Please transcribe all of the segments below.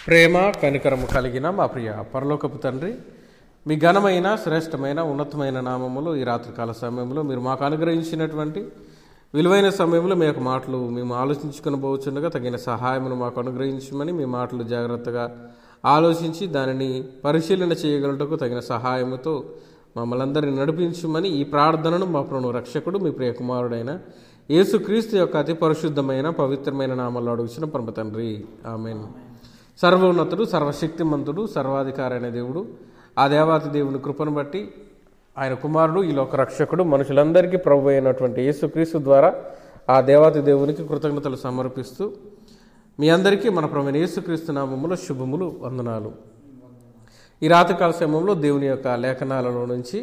ప్రేమ కనికరము కలిగిన మా ప్రియ పరలోకపు తండ్రి మీ ఘనమైన శ్రేష్టమైన ఉన్నతమైన నామములు ఈ రాత్రికాల సమయంలో మీరు మాకు అనుగ్రహించినటువంటి విలువైన సమయంలో మీ యొక్క మాటలు మేము ఆలోచించుకుని పోవచ్చుండగా తగిన సహాయమును మాకు అనుగ్రహించమని మీ మాటలు జాగ్రత్తగా ఆలోచించి దానిని పరిశీలన చేయగలటకు తగిన సహాయముతో మమ్మల్ని అందరినీ నడిపించమని ఈ ప్రార్థనను మా ప్రభు రక్షకుడు మీ ప్రియకుమారుడైన యేసుక్రీస్తు యొక్క అతి పరిశుద్ధమైన పవిత్రమైన నామంలో అడుగుచిన పరమ తండ్రి ఆమెన్ సర్వోన్నతుడు సర్వశక్తిమంతుడు సర్వాధికారి అయిన దేవుడు ఆ దేవాతి దేవుని కృపను బట్టి ఆయన కుమారుడు ఈ లోక రక్షకుడు మనుషులందరికీ ప్రభు అయినటువంటి యేసుక్రీస్తు ద్వారా ఆ దేవాతి దేవునికి కృతజ్ఞతలు సమర్పిస్తూ మీ అందరికీ మన ప్రభు యేసుక్రీస్తు నామములో శుభములు వందనాలు ఈ రాత్రికాల సమయంలో దేవుని యొక్క లేఖనాలలో నుంచి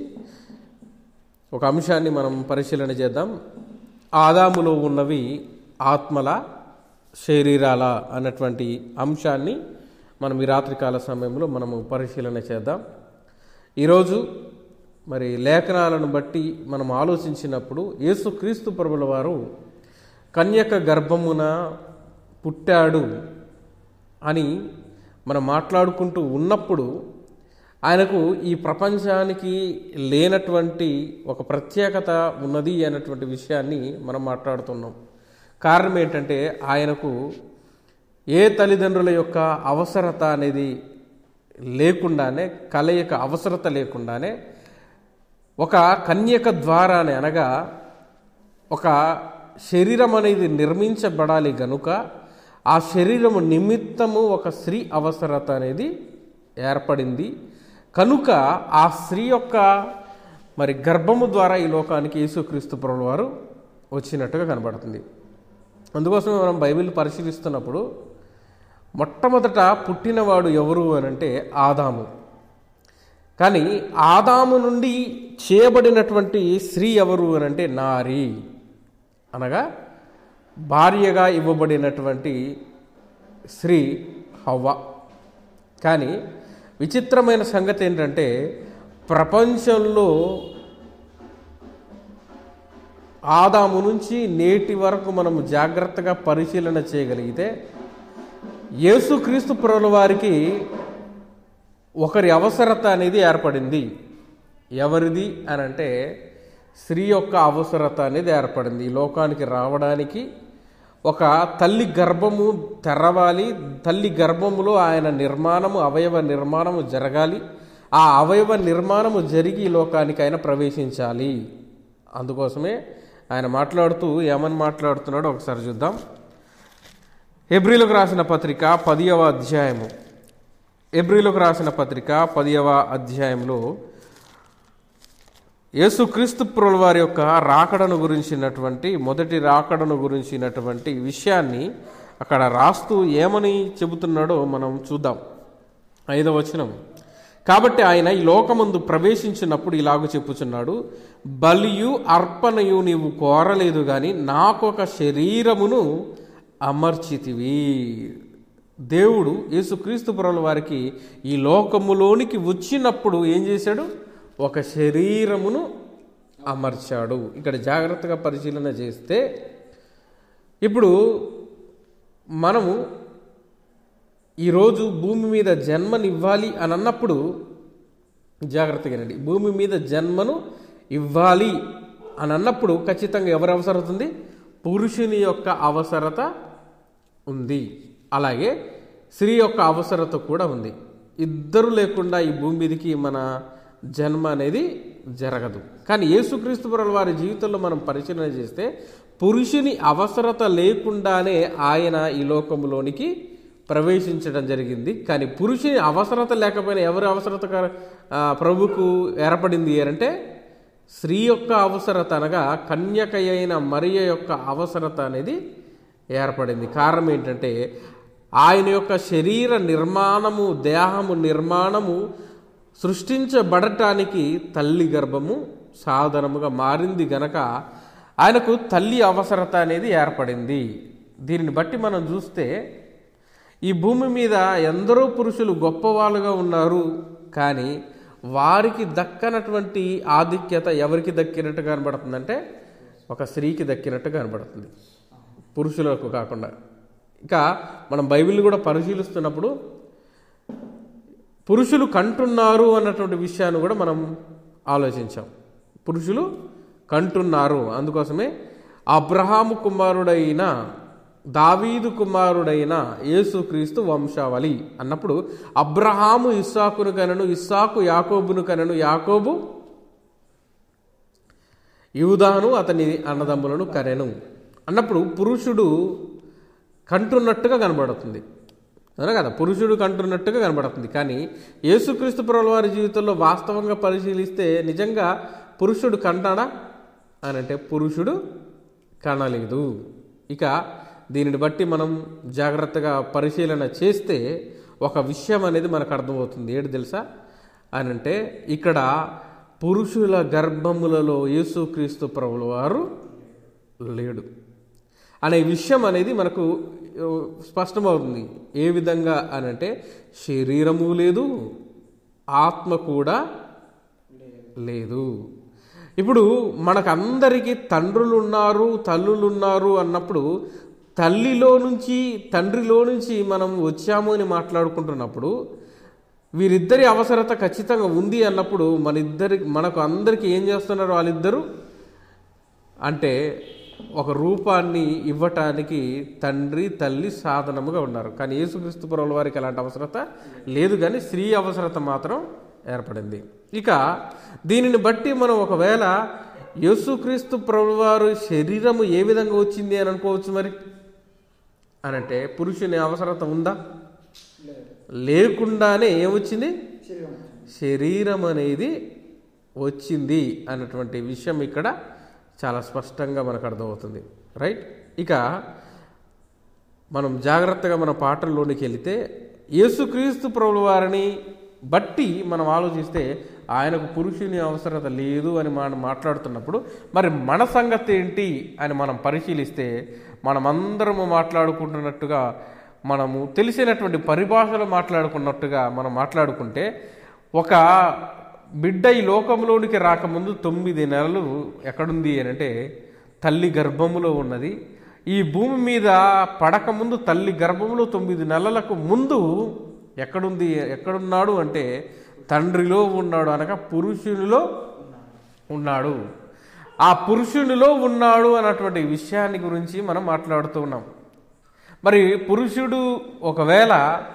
ఒక అంశాన్ని మనం పరిశీలన చేద్దాం ఆదాములో ఉన్నవి ఆత్మల శరీరాల అన్నటువంటి అంశాన్ని మనం ఈ రాత్రికాల సమయంలో మనము పరిశీలన చేద్దాం ఈరోజు మరి లేఖనాలను బట్టి మనం ఆలోచించినప్పుడు యేసుక్రీస్తు ప్రభుల వారు కన్యక గర్భమున పుట్టాడు అని మనం మాట్లాడుకుంటూ ఉన్నప్పుడు ఆయనకు ఈ ప్రపంచానికి లేనటువంటి ఒక ప్రత్యేకత ఉన్నది అన్నటువంటి విషయాన్ని మనం మాట్లాడుతున్నాం కారణం ఏంటంటే ఆయనకు ఏ తల్లిదండ్రుల యొక్క అవసరత అనేది లేకుండానే కలయిక అవసరత లేకుండానే ఒక కన్యక ద్వారానే అనగా ఒక శరీరం అనేది నిర్మించబడాలి గనుక ఆ శరీరము నిమిత్తము ఒక స్త్రీ అవసరత అనేది ఏర్పడింది కనుక ఆ స్త్రీ యొక్క మరి గర్భము ద్వారా ఈ లోకానికి యేసుక్రీస్తు ప్రభుల వారు వచ్చినట్టుగా కనబడుతుంది అందుకోసం మనం బైబిల్ పరిశీలిస్తున్నప్పుడు మొట్టమొదట పుట్టినవాడు ఎవరు అని అంటే ఆదాము కానీ ఆదాము నుండి చేయబడినటువంటి స్త్రీ ఎవరు అని అంటే నారి అనగా భార్యగా ఇవ్వబడినటువంటి స్త్రీ హవ్వ కానీ విచిత్రమైన సంగతి ఏంటంటే ప్రపంచంలో ఆదాము నుంచి నేటి వరకు మనము జాగ్రత్తగా పరిశీలన చేయగలిగితే యేసుక్రీస్తు ప్రభుల వారికి ఒకరి అవసరత అనేది ఏర్పడింది ఎవరిది అని అంటే స్త్రీ యొక్క అవసరత అనేది ఏర్పడింది ఈ లోకానికి రావడానికి ఒక తల్లి గర్భము తెరవాలి తల్లి గర్భములో ఆయన నిర్మాణము అవయవ నిర్మాణము జరగాలి ఆ అవయవ నిర్మాణము జరిగి ఈ లోకానికి ఆయన ప్రవేశించాలి అందుకోసమే ఆయన మాట్లాడుతూ ఏమని మాట్లాడుతున్నాడో ఒకసారి చూద్దాం ఎబ్రిలకు రాసిన పత్రిక పదియవ అధ్యాయము ఎబ్రిలకు రాసిన పత్రిక పదియవ అధ్యాయంలో యేసుక్రీస్తు ప్రభుల వారి యొక్క రాకడను గురించినటువంటి మొదటి రాకడను గురించినటువంటి విషయాన్ని అక్కడ రాస్తూ ఏమని చెబుతున్నాడో మనం చూద్దాం ఐదవ వచనం కాబట్టి ఆయన ఈ లోకమందు ప్రవేశించినప్పుడు ఇలాగ చెప్పుచున్నాడు బలియు అర్పణయు నీవు కోరలేదు కానీ నాకొక శరీరమును అమర్చితివి దేవుడు యేసుక్రీస్తు ప్రభుల వారికి ఈ లోకములోనికి వచ్చినప్పుడు ఏం చేశాడు ఒక శరీరమును అమర్చాడు ఇక్కడ జాగ్రత్తగా పరిశీలన చేస్తే ఇప్పుడు మనము ఈరోజు భూమి మీద జన్మనివ్వాలి అని అన్నప్పుడు జాగ్రత్తగానండి భూమి మీద జన్మను ఇవ్వాలి అని అన్నప్పుడు ఖచ్చితంగా ఎవరి అవసరత ఉంది పురుషుని యొక్క అవసరత ఉంది అలాగే స్త్రీ యొక్క అవసరత కూడా ఉంది ఇద్దరు లేకుండా ఈ భూమి మీదకి మన జన్మ అనేది జరగదు కానీ యేసుక్రీస్తు ప్రభుల వారి జీవితంలో మనం పరిశీలన చేస్తే పురుషుని అవసరత లేకుండానే ఆయన ఈ లోకంలోనికి ప్రవేశించడం జరిగింది కానీ పురుషుని అవసరత లేకపోయినా ఎవరి అవసరత ప్రభుకు ఏర్పడింది అంటే స్త్రీ యొక్క అవసరత అనగా కన్యక అయిన మరియ యొక్క అవసరత అనేది ఏర్పడింది కారణం ఏంటంటే ఆయన యొక్క శరీర నిర్మాణము దేహము నిర్మాణము సృష్టించబడటానికి తల్లి గర్భము సాధనముగా మారింది గనక ఆయనకు తల్లి అవసరత అనేది ఏర్పడింది దీనిని బట్టి మనం చూస్తే ఈ భూమి మీద ఎందరో పురుషులు గొప్పవాళ్ళుగా ఉన్నారు కానీ వారికి దక్కనటువంటి ఆధిక్యత ఎవరికి దక్కినట్టు కనబడుతుందంటే ఒక స్త్రీకి దక్కినట్టు కనబడుతుంది పురుషులకు కాకుండా ఇక మనం బైబిల్ కూడా పరిశీలిస్తున్నప్పుడు పురుషులు కంటున్నారు అన్నటువంటి విషయాన్ని కూడా మనం ఆలోచించాం పురుషులు కంటున్నారు అందుకోసమే అబ్రహాము కుమారుడైన దావీదు కుమారుడైన యేసుక్రీస్తు వంశావళి అన్నప్పుడు అబ్రహాము ఇస్సాకును కనను ఇస్సాకు యాకోబును కనను యాకోబు యూదాను అతని అన్నదమ్ములను కనెను అన్నప్పుడు పురుషుడు కంటున్నట్టుగా కనబడుతుంది అవునా కదా పురుషుడు కంటున్నట్టుగా కనబడుతుంది కానీ యేసుక్రీస్తు ప్రభుల వారి జీవితంలో వాస్తవంగా పరిశీలిస్తే నిజంగా పురుషుడు కంటాడా అని అంటే పురుషుడు కనలేదు ఇక దీనిని బట్టి మనం జాగ్రత్తగా పరిశీలన చేస్తే ఒక విషయం అనేది మనకు అర్థమవుతుంది ఏంటి తెలుసా అని అంటే ఇక్కడ పురుషుల గర్భములలో యేసుక్రీస్తు ప్రభుల వారు లేడు అనే విషయం అనేది మనకు ఆ, స్పష్టమవుతుంది ఏ విధంగా అని అంటే శరీరము లేదు ఆత్మ కూడా లేదు ఇప్పుడు మనకందరికీ తండ్రులు ఉన్నారు తల్లులు ఉన్నారు అన్నప్పుడు తల్లిలో నుంచి తండ్రిలో నుంచి మనం వచ్చాము అని మాట్లాడుకుంటున్నప్పుడు వీరిద్దరి అవసరత ఖచ్చితంగా ఉంది అన్నప్పుడు మన ఇద్దరి మనకు అందరికీ ఏం చేస్తున్నారు వాళ్ళిద్దరూ అంటే ఒక రూపాన్ని ఇవ్వటానికి తండ్రి తల్లి సాధనముగా ఉన్నారు కానీ యేసుక్రీస్తు ప్రభుల వారికి అలాంటి అవసరత లేదు కానీ స్త్రీ అవసరత మాత్రం ఏర్పడింది ఇక దీనిని బట్టి మనం ఒకవేళ యేసుక్రీస్తు ప్రభువారు శరీరము ఏ విధంగా వచ్చింది అని అనుకోవచ్చు మరి అనంటే పురుషుని అవసరత ఉందా లేకుండానే ఏమొచ్చింది శరీరం అనేది వచ్చింది అన్నటువంటి విషయం ఇక్కడ చాలా స్పష్టంగా మనకు అర్థమవుతుంది రైట్ ఇక మనం జాగ్రత్తగా మన పాటల్లోనికి వెళితే యేసుక్రీస్తు ప్రభుల వారిని బట్టి మనం ఆలోచిస్తే ఆయనకు పురుషుని అవసరత లేదు అని మనం మాట్లాడుతున్నప్పుడు మరి మన సంగతి ఏంటి అని మనం పరిశీలిస్తే మనమందరము మాట్లాడుకుంటున్నట్టుగా మనము తెలిసినటువంటి పరిభాషలో మాట్లాడుకున్నట్టుగా మనం మాట్లాడుకుంటే ఒక బిడ్డ ఈ లోకంలోనికి రాకముందు తొమ్మిది నెలలు ఎక్కడుంది అని అంటే తల్లి గర్భములో ఉన్నది ఈ భూమి మీద పడకముందు తల్లి గర్భంలో తొమ్మిది నెలలకు ముందు ఎక్కడుంది ఎక్కడున్నాడు అంటే తండ్రిలో ఉన్నాడు అనగా పురుషునిలో ఉన్నాడు ఆ పురుషునిలో ఉన్నాడు అన్నటువంటి విషయాన్ని గురించి మనం మాట్లాడుతూ ఉన్నాం మరి పురుషుడు ఒకవేళ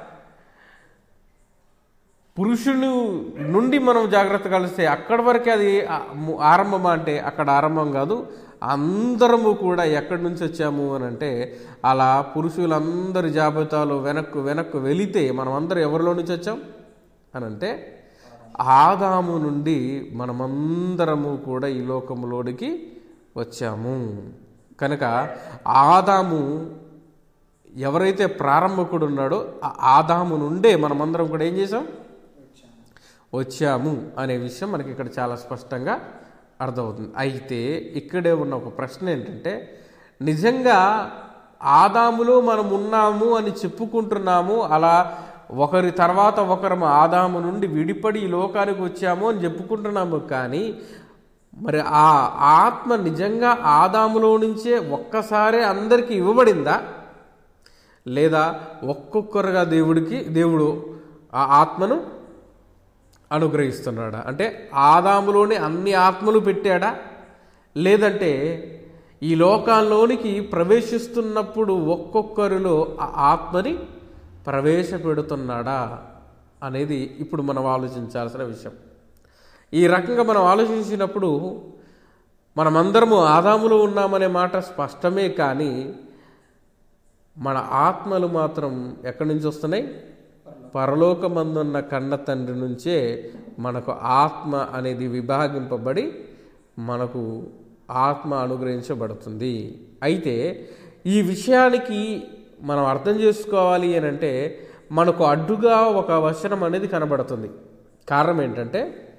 పురుషుని నుండి మనం జాగ్రత్త కలిస్తే అక్కడి వరకే అది ఆ- ము- ఆరంభమా అంటే అక్కడ ఆరంభం కాదు అందరము కూడా ఎక్కడి నుంచి వచ్చాము అని అంటే అలా పురుషులందరి జాబితాలో వెనక్కు వెనక్కు వెళితే మనం అందరం ఎవరిలో నుంచి వచ్చాం అని అంటే ఆదాము నుండి మనమందరము కూడా ఈ లోకంలోనికి వచ్చాము కనుక ఆదాము ఎవరైతే ప్రారంభకుడు ఉన్నాడో ఆ ఆదాము నుండే మనమందరం కూడా ఏం చేసాం వచ్చాము అనే విషయం మనకి ఇక్కడ చాలా స్పష్టంగా అర్థమవుతుంది అయితే ఇక్కడే ఉన్న ఒక ప్రశ్న ఏంటంటే నిజంగా ఆదాములో మనం ఉన్నాము అని చెప్పుకుంటున్నాము అలా ఒకరి తర్వాత ఒకరము ఆదాము నుండి విడిపడి ఈ లోకానికి వచ్చాము అని చెప్పుకుంటున్నాము కానీ మరి ఆ ఆత్మ నిజంగా ఆదాములో నుంచే ఒక్కసారే అందరికీ ఇవ్వబడిందా లేదా ఒక్కొక్కరుగా దేవుడికి దేవుడు ఆ ఆత్మను అనుగ్రహిస్తున్నాడా అంటే ఆదాములోనే అన్ని ఆత్మలు పెట్టాడా లేదంటే ఈ లోకాల్లోనికి ప్రవేశిస్తున్నప్పుడు ఒక్కొక్కరిలో ఆ ఆత్మని ప్రవేశపెడుతున్నాడా అనేది ఇప్పుడు మనం ఆలోచించాల్సిన విషయం ఈ రకంగా మనం ఆలోచించినప్పుడు మనమందరము ఆదాములో ఉన్నామనే మాట స్పష్టమే కానీ మన ఆత్మలు మాత్రం ఎక్కడి నుంచి వస్తున్నాయి పరలోకమందున్న కన్న తండ్రి నుంచే మనకు ఆత్మ అనేది విభాగింపబడి మనకు ఆత్మ అనుగ్రహించబడుతుంది అయితే ఈ విషయానికి మనం అర్థం చేసుకోవాలి అని అంటే మనకు అడ్డుగా ఒక వచనం అనేది కనబడుతుంది కారణం ఏంటంటే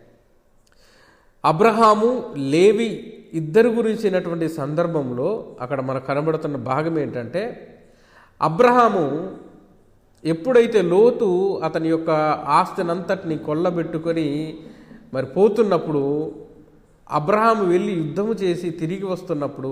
అబ్రహాము లేవి ఇద్దరు గురించినటువంటి సందర్భంలో అక్కడ మనకు కనబడుతున్న భాగం ఏంటంటే అబ్రహాము ఎప్పుడైతే లోతు అతని యొక్క ఆస్తినంతటిని కొల్లబెట్టుకొని మరి పోతున్నప్పుడు అబ్రహాము వెళ్ళి యుద్ధము చేసి తిరిగి వస్తున్నప్పుడు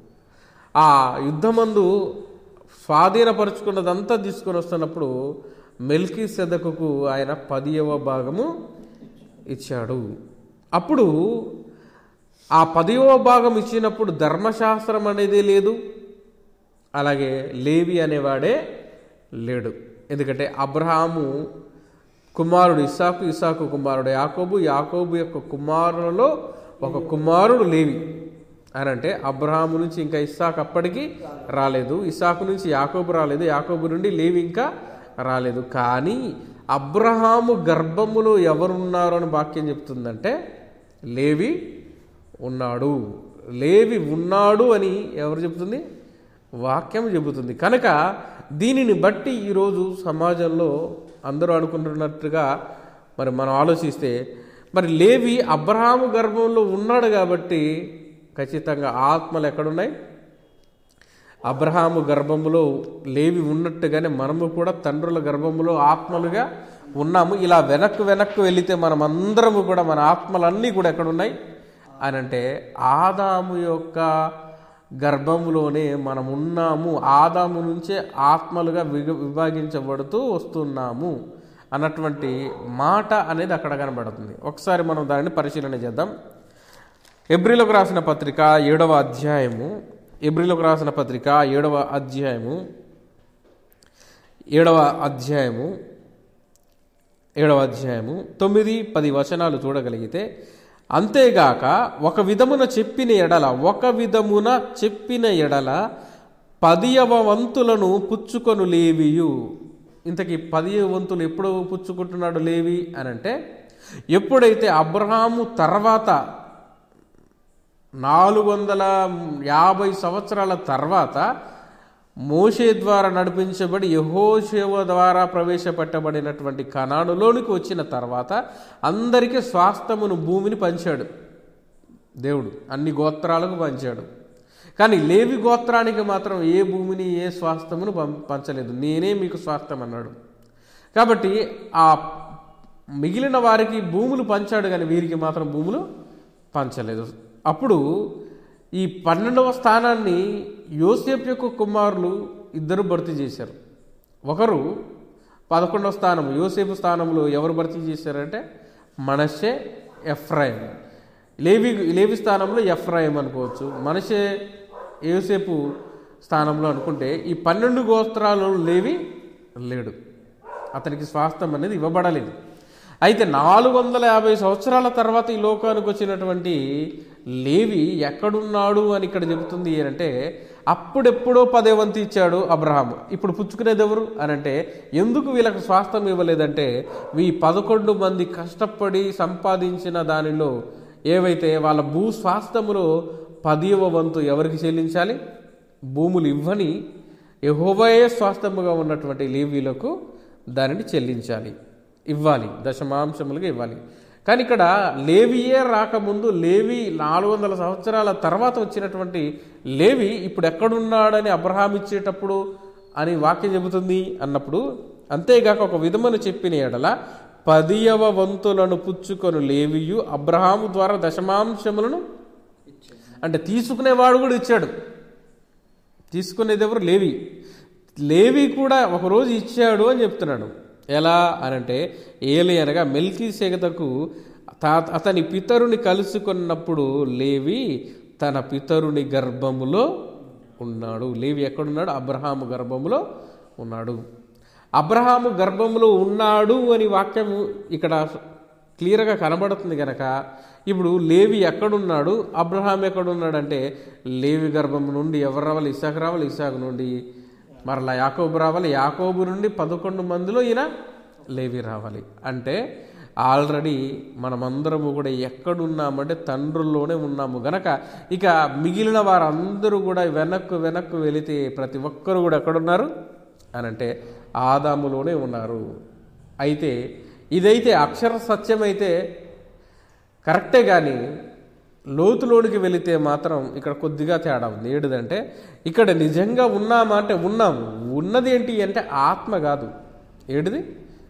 ఆ యుద్ధమందు స్వాధీనపరుచుకున్నదంతా తీసుకొని వస్తున్నప్పుడు మెల్కి సెదకుకు ఆయన పదియవ భాగము ఇచ్చాడు అప్పుడు ఆ పదివ భాగం ఇచ్చినప్పుడు ధర్మశాస్త్రం అనేది లేదు అలాగే లేవి అనేవాడే లేడు ఎందుకంటే అబ్రహాము కుమారుడు ఇసాకు ఇసాకు కుమారుడు యాకోబు యాకోబు యొక్క కుమారులలో ఒక కుమారుడు లేవి అని అంటే అబ్రహాము నుంచి ఇంకా ఇస్సాకు అప్పటికి రాలేదు ఇసాకు నుంచి యాకోబు రాలేదు యాకోబు నుండి లేవి ఇంకా రాలేదు కానీ అబ్రహాము గర్భములో ఎవరున్నారు అని వాక్యం చెప్తుందంటే లేవి ఉన్నాడు లేవి ఉన్నాడు అని ఎవరు చెబుతుంది వాక్యం చెబుతుంది కనుక దీనిని బట్టి ఈరోజు సమాజంలో అందరూ అనుకుంటున్నట్టుగా మరి మనం ఆలోచిస్తే మరి లేవి అబ్రహాము గర్భంలో ఉన్నాడు కాబట్టి ఖచ్చితంగా ఆత్మలు ఎక్కడున్నాయి అబ్రహాము గర్భములో లేవి ఉన్నట్టుగానే మనము కూడా తండ్రుల గర్భములో ఆత్మలుగా ఉన్నాము ఇలా వెనక్కు వెనక్కు వెళితే మనం అందరము కూడా మన ఆత్మలన్నీ కూడా ఎక్కడున్నాయి అని అంటే ఆదాము యొక్క గర్భములోనే మనం ఉన్నాము ఆదాము నుంచే ఆత్మలుగా విగ విభాగించబడుతూ వస్తున్నాము అన్నటువంటి మాట అనేది అక్కడ కనబడుతుంది ఒకసారి మనం దానిని పరిశీలన చేద్దాం ఎబ్రిలకు రాసిన పత్రిక ఏడవ అధ్యాయము ఎబ్రిలకు రాసిన పత్రిక ఏడవ అధ్యాయము ఏడవ అధ్యాయము ఏడవ అధ్యాయము తొమ్మిది పది వచనాలు చూడగలిగితే అంతేగాక ఒక విధమున చెప్పిన ఎడల ఒక విధమున చెప్పిన ఎడల పదియవ వంతులను పుచ్చుకొను లేవియు ఇంతకీ పదియవ వంతులు ఎప్పుడు పుచ్చుకుంటున్నాడు లేవి అని అంటే ఎప్పుడైతే అబ్రహాము తర్వాత నాలుగు వందల యాభై సంవత్సరాల తర్వాత మోషే ద్వారా నడిపించబడి యహోషేవ ద్వారా ప్రవేశపెట్టబడినటువంటి కణానులోనికి వచ్చిన తర్వాత అందరికీ స్వాస్థమును భూమిని పంచాడు దేవుడు అన్ని గోత్రాలకు పంచాడు కానీ లేవి గోత్రానికి మాత్రం ఏ భూమిని ఏ స్వాస్థమును పం- పంచలేదు నేనే మీకు స్వాస్థం అన్నాడు కాబట్టి ఆ మిగిలిన వారికి భూములు పంచాడు కానీ వీరికి మాత్రం భూములు పంచలేదు అప్పుడు ఈ పన్నెండవ స్థానాన్ని యోసేపు యొక్క కుమారులు ఇద్దరు భర్తీ చేశారు ఒకరు పదకొండవ స్థానం యోసేపు స్థానంలో ఎవరు భర్తీ చేశారంటే మనషే ఎఫ్రాయిం లేవి లేవి స్థానంలో ఎఫ్రాయిం అనుకోవచ్చు మనషే యోసేపు స్థానంలో అనుకుంటే ఈ పన్నెండు గోత్రాలు లేవి లేడు అతనికి స్వాస్థ్యం అనేది ఇవ్వబడలేదు అయితే నాలుగు వందల యాభై సంవత్సరాల తర్వాత ఈ లోకానికి వచ్చినటువంటి లేవి ఎక్కడున్నాడు అని ఇక్కడ చెబుతుంది అంటే అప్పుడెప్పుడో పదే వంతు ఇచ్చాడు అబ్రహాం ఇప్పుడు పుచ్చుకునేది ఎవరు అని అంటే ఎందుకు వీళ్ళకి స్వాస్థ్యం ఇవ్వలేదంటే ఈ పదకొండు మంది కష్టపడి సంపాదించిన దానిలో ఏవైతే వాళ్ళ భూ స్వాస్థ్యములో పదివ వంతు ఎవరికి చెల్లించాలి భూములు ఇవ్వని యహోవయే స్వాస్థ్యముగా ఉన్నటువంటి లేవీలకు దానిని చెల్లించాలి ఇవ్వాలి దశమాంశములుగా ఇవ్వాలి కానీ ఇక్కడ లేవియే రాకముందు లేవి నాలుగు వందల సంవత్సరాల తర్వాత వచ్చినటువంటి లేవి ఇప్పుడు ఎక్కడున్నాడని అబ్రహాం ఇచ్చేటప్పుడు అని వాక్యం చెబుతుంది అన్నప్పుడు అంతేగాక ఒక విధమును చెప్పిన ఎడల పదియవ వంతులను పుచ్చుకొని లేవియు అబ్రహాము ద్వారా దశమాంశములను అంటే తీసుకునేవాడు కూడా ఇచ్చాడు తీసుకునేది ఎవరు లేవి లేవి కూడా ఒకరోజు ఇచ్చాడు అని చెప్తున్నాడు ఎలా అనంటే ఏలి అనగా మెల్కీ సెగతకు తా అతని పితరుని కలుసుకున్నప్పుడు లేవి తన పితరుని గర్భములో ఉన్నాడు లేవి ఎక్కడున్నాడు అబ్రహాము గర్భములో ఉన్నాడు అబ్రహాము గర్భములో ఉన్నాడు అని వాక్యము ఇక్కడ క్లియర్గా కనబడుతుంది కనుక ఇప్పుడు లేవి ఎక్కడున్నాడు అబ్రహాం ఎక్కడున్నాడు అంటే లేవి గర్భం నుండి ఎవరు రావాలి ఇసాకు రావాలి ఇసాకు నుండి మరలా యాకోబు రావాలి యాకోబు నుండి పదకొండు మందిలో ఈయన లేవి రావాలి అంటే ఆల్రెడీ మనమందరము కూడా ఎక్కడున్నామంటే తండ్రుల్లోనే ఉన్నాము గనక ఇక మిగిలిన వారందరూ కూడా వెనక్కు వెనక్కు వెళితే ప్రతి ఒక్కరు కూడా ఎక్కడున్నారు అని అంటే ఆదాములోనే ఉన్నారు అయితే ఇదైతే అక్షర సత్యమైతే కరెక్టే కానీ లోతులోనికి వెళితే మాత్రం ఇక్కడ కొద్దిగా తేడా ఉంది ఏడుదంటే ఇక్కడ నిజంగా ఉన్నామా అంటే ఉన్నాము ఉన్నది ఏంటి అంటే ఆత్మ కాదు ఏడిది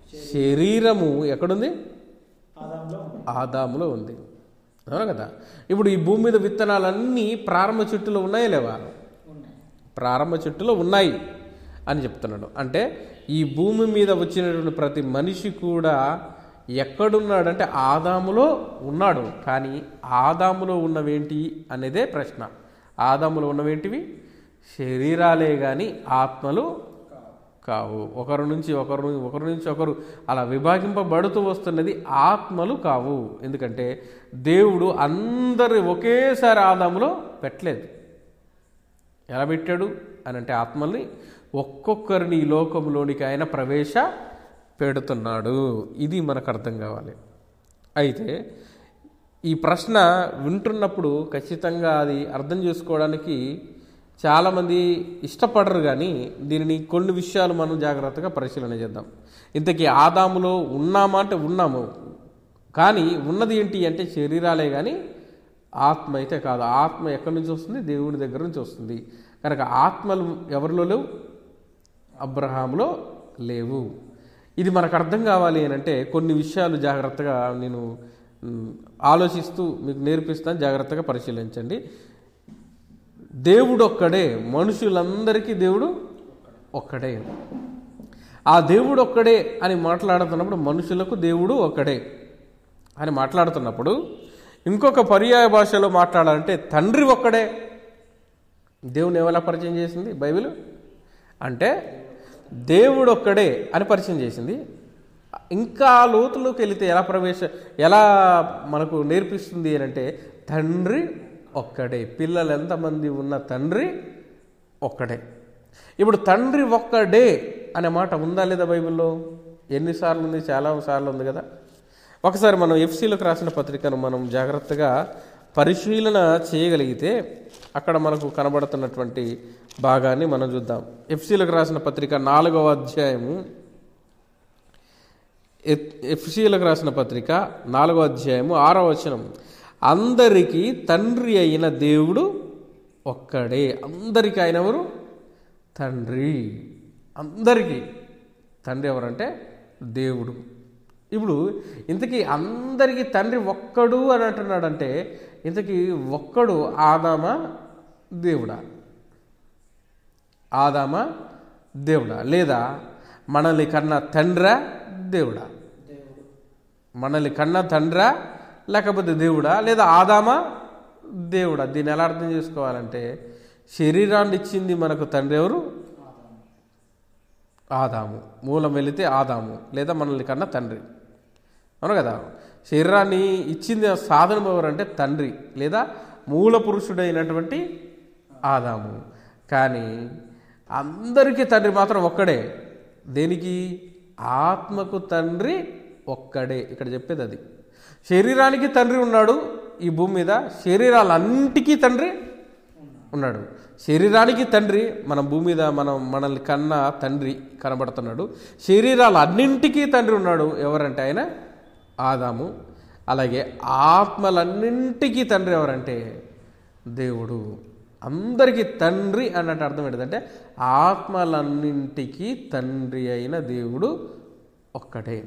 శరీరము ఎక్కడుంది ఆదాంలో ఉంది. ఆదాములో ఉంది అవునా కదా ఇప్పుడు ఈ భూమి మీద విత్తనాలన్నీ ప్రారంభ చెట్టులో ఉన్నాయా లేవా ఉన్నాయి ప్రారంభ చెట్టులో ఉన్నాయి అని చెప్తున్నాడు అంటే ఈ భూమి మీద వచ్చినటువంటి ప్రతి మనిషి కూడా ఎక్కడున్నాడంటే ఆదాములో ఉన్నాడు కానీ ఆదాములో ఉన్నవేంటి అనేదే ప్రశ్న ఆదాములో ఉన్నవేంటివి శరీరాలే కానీ ఆత్మలు కావు ఒకరి నుంచి ఒకరు ఒకరి నుంచి ఒకరు అలా విభాగింపబడుతూ వస్తున్నది ఆత్మలు కావు ఎందుకంటే దేవుడు అందరి ఒకేసారి ఆదాములో పెట్టలేదు ఎలా పెట్టాడు అని అంటే ఆత్మల్ని ఒక్కొక్కరిని ఈ లోకంలోనికి ఆయన ప్రవేశ పెడుతున్నాడు ఇది మనకు అర్థం కావాలి అయితే ఈ ప్రశ్న వింటున్నప్పుడు ఖచ్చితంగా అది అర్థం చేసుకోవడానికి చాలామంది ఇష్టపడరు కానీ దీనిని కొన్ని విషయాలు మనం జాగ్రత్తగా పరిశీలన చేద్దాం ఇంతకీ ఆదాములో ఉన్నామా అంటే ఉన్నాము కానీ ఉన్నది ఏంటి అంటే శరీరాలే కానీ ఆత్మ అయితే కాదు ఆత్మ ఎక్కడి నుంచి వస్తుంది దేవుడి దగ్గర నుంచి వస్తుంది కనుక ఆత్మలు ఎవరిలో లేవు అబ్రహాంలో లేవు ఇది మనకు అర్థం కావాలి అని అంటే కొన్ని విషయాలు జాగ్రత్తగా నేను మ్, ఆలోచిస్తూ మీకు నేర్పిస్తాను జాగ్రత్తగా పరిశీలించండి దేవుడు ఒక్కడే మనుషులందరికీ దేవుడు ఒక్కడే ఆ దేవుడు ఒక్కడే అని మాట్లాడుతున్నప్పుడు మనుషులకు దేవుడు ఒక్కడే అని మాట్లాడుతున్నప్పుడు ఇంకొక పర్యాయ భాషలో మాట్లాడాలంటే తండ్రి ఒక్కడే దేవుని ఎలా పరిచయం చేసింది బైబిల్ అంటే దేవుడు ఒక్కడే అని పరిచయం చేసింది ఇంకా లోతులోకి వెళితే ఎలా ప్రవేశ ఎలా మనకు నేర్పిస్తుంది అని అంటే తండ్రి ఒక్కడే పిల్లలు ఎంతమంది ఉన్న తండ్రి ఒక్కడే ఇప్పుడు తండ్రి ఒక్కడే అనే మాట ఉందా లేదా బైబిల్లో ఎన్నిసార్లు ఉంది చాలా సార్లు ఉంది కదా ఒకసారి మనం ఎఫ్సీలకు రాసిన పత్రికను మనం జాగ్రత్తగా పరిశీలన చేయగలిగితే అక్కడ మనకు కనబడుతున్నటువంటి భాగాన్ని మనం చూద్దాం ఎఫ్సీలకు రాసిన పత్రిక నాలుగవ అధ్యాయము ఎఫ్- ఎఫ్సీలకు రాసిన పత్రిక నాలుగవ అధ్యాయము ఆరవ వచనం అందరికీ తండ్రి అయిన దేవుడు ఒక్కడే అందరికీ ఆయన ఎవరు తండ్రి అందరికీ తండ్రి ఎవరంటే దేవుడు ఇప్పుడు ఇంతకీ అందరికీ తండ్రి ఒక్కడు అని అంటున్నాడంటే ఇంతకీ ఒక్కడు ఆదామా దేవుడా ఆదామా దేవుడా లేదా మనల్ని కన్న తండ్రా దేవుడా మనల్ని కన్న తండ్రా లేకపోతే దేవుడా లేదా ఆదామా దేవుడా దీన్ని ఎలా అర్థం చేసుకోవాలంటే శరీరాన్ని ఇచ్చింది మనకు తండ్రి ఎవరు ఆదాము మూలం వెళితే ఆదాము లేదా మనల్ని కన్న తండ్రి అవును కదా శరీరాన్ని ఇచ్చింది సాధనం ఎవరంటే తండ్రి లేదా మూల పురుషుడైనటువంటి ఆదాము కానీ అందరికీ తండ్రి మాత్రం ఒక్కడే దేనికి ఆత్మకు తండ్రి ఒక్కడే ఇక్కడ చెప్పేది అది శరీరానికి తండ్రి ఉన్నాడు ఈ భూమి మీద శరీరాలన్నిటికీ తండ్రి ఉన్నాడు శరీరానికి తండ్రి మన భూమి మీద మనం మనల్ని కన్న తండ్రి కనబడుతున్నాడు శరీరాలు అన్నింటికీ తండ్రి ఉన్నాడు ఎవరంటే ఆయన ఆదాము అలాగే ఆత్మలన్నింటికీ తండ్రి ఎవరంటే దేవుడు అందరికీ తండ్రి అన్నట్టు అర్థం ఏంటంటే ఆత్మలన్నింటికీ తండ్రి అయిన దేవుడు ఒక్కటే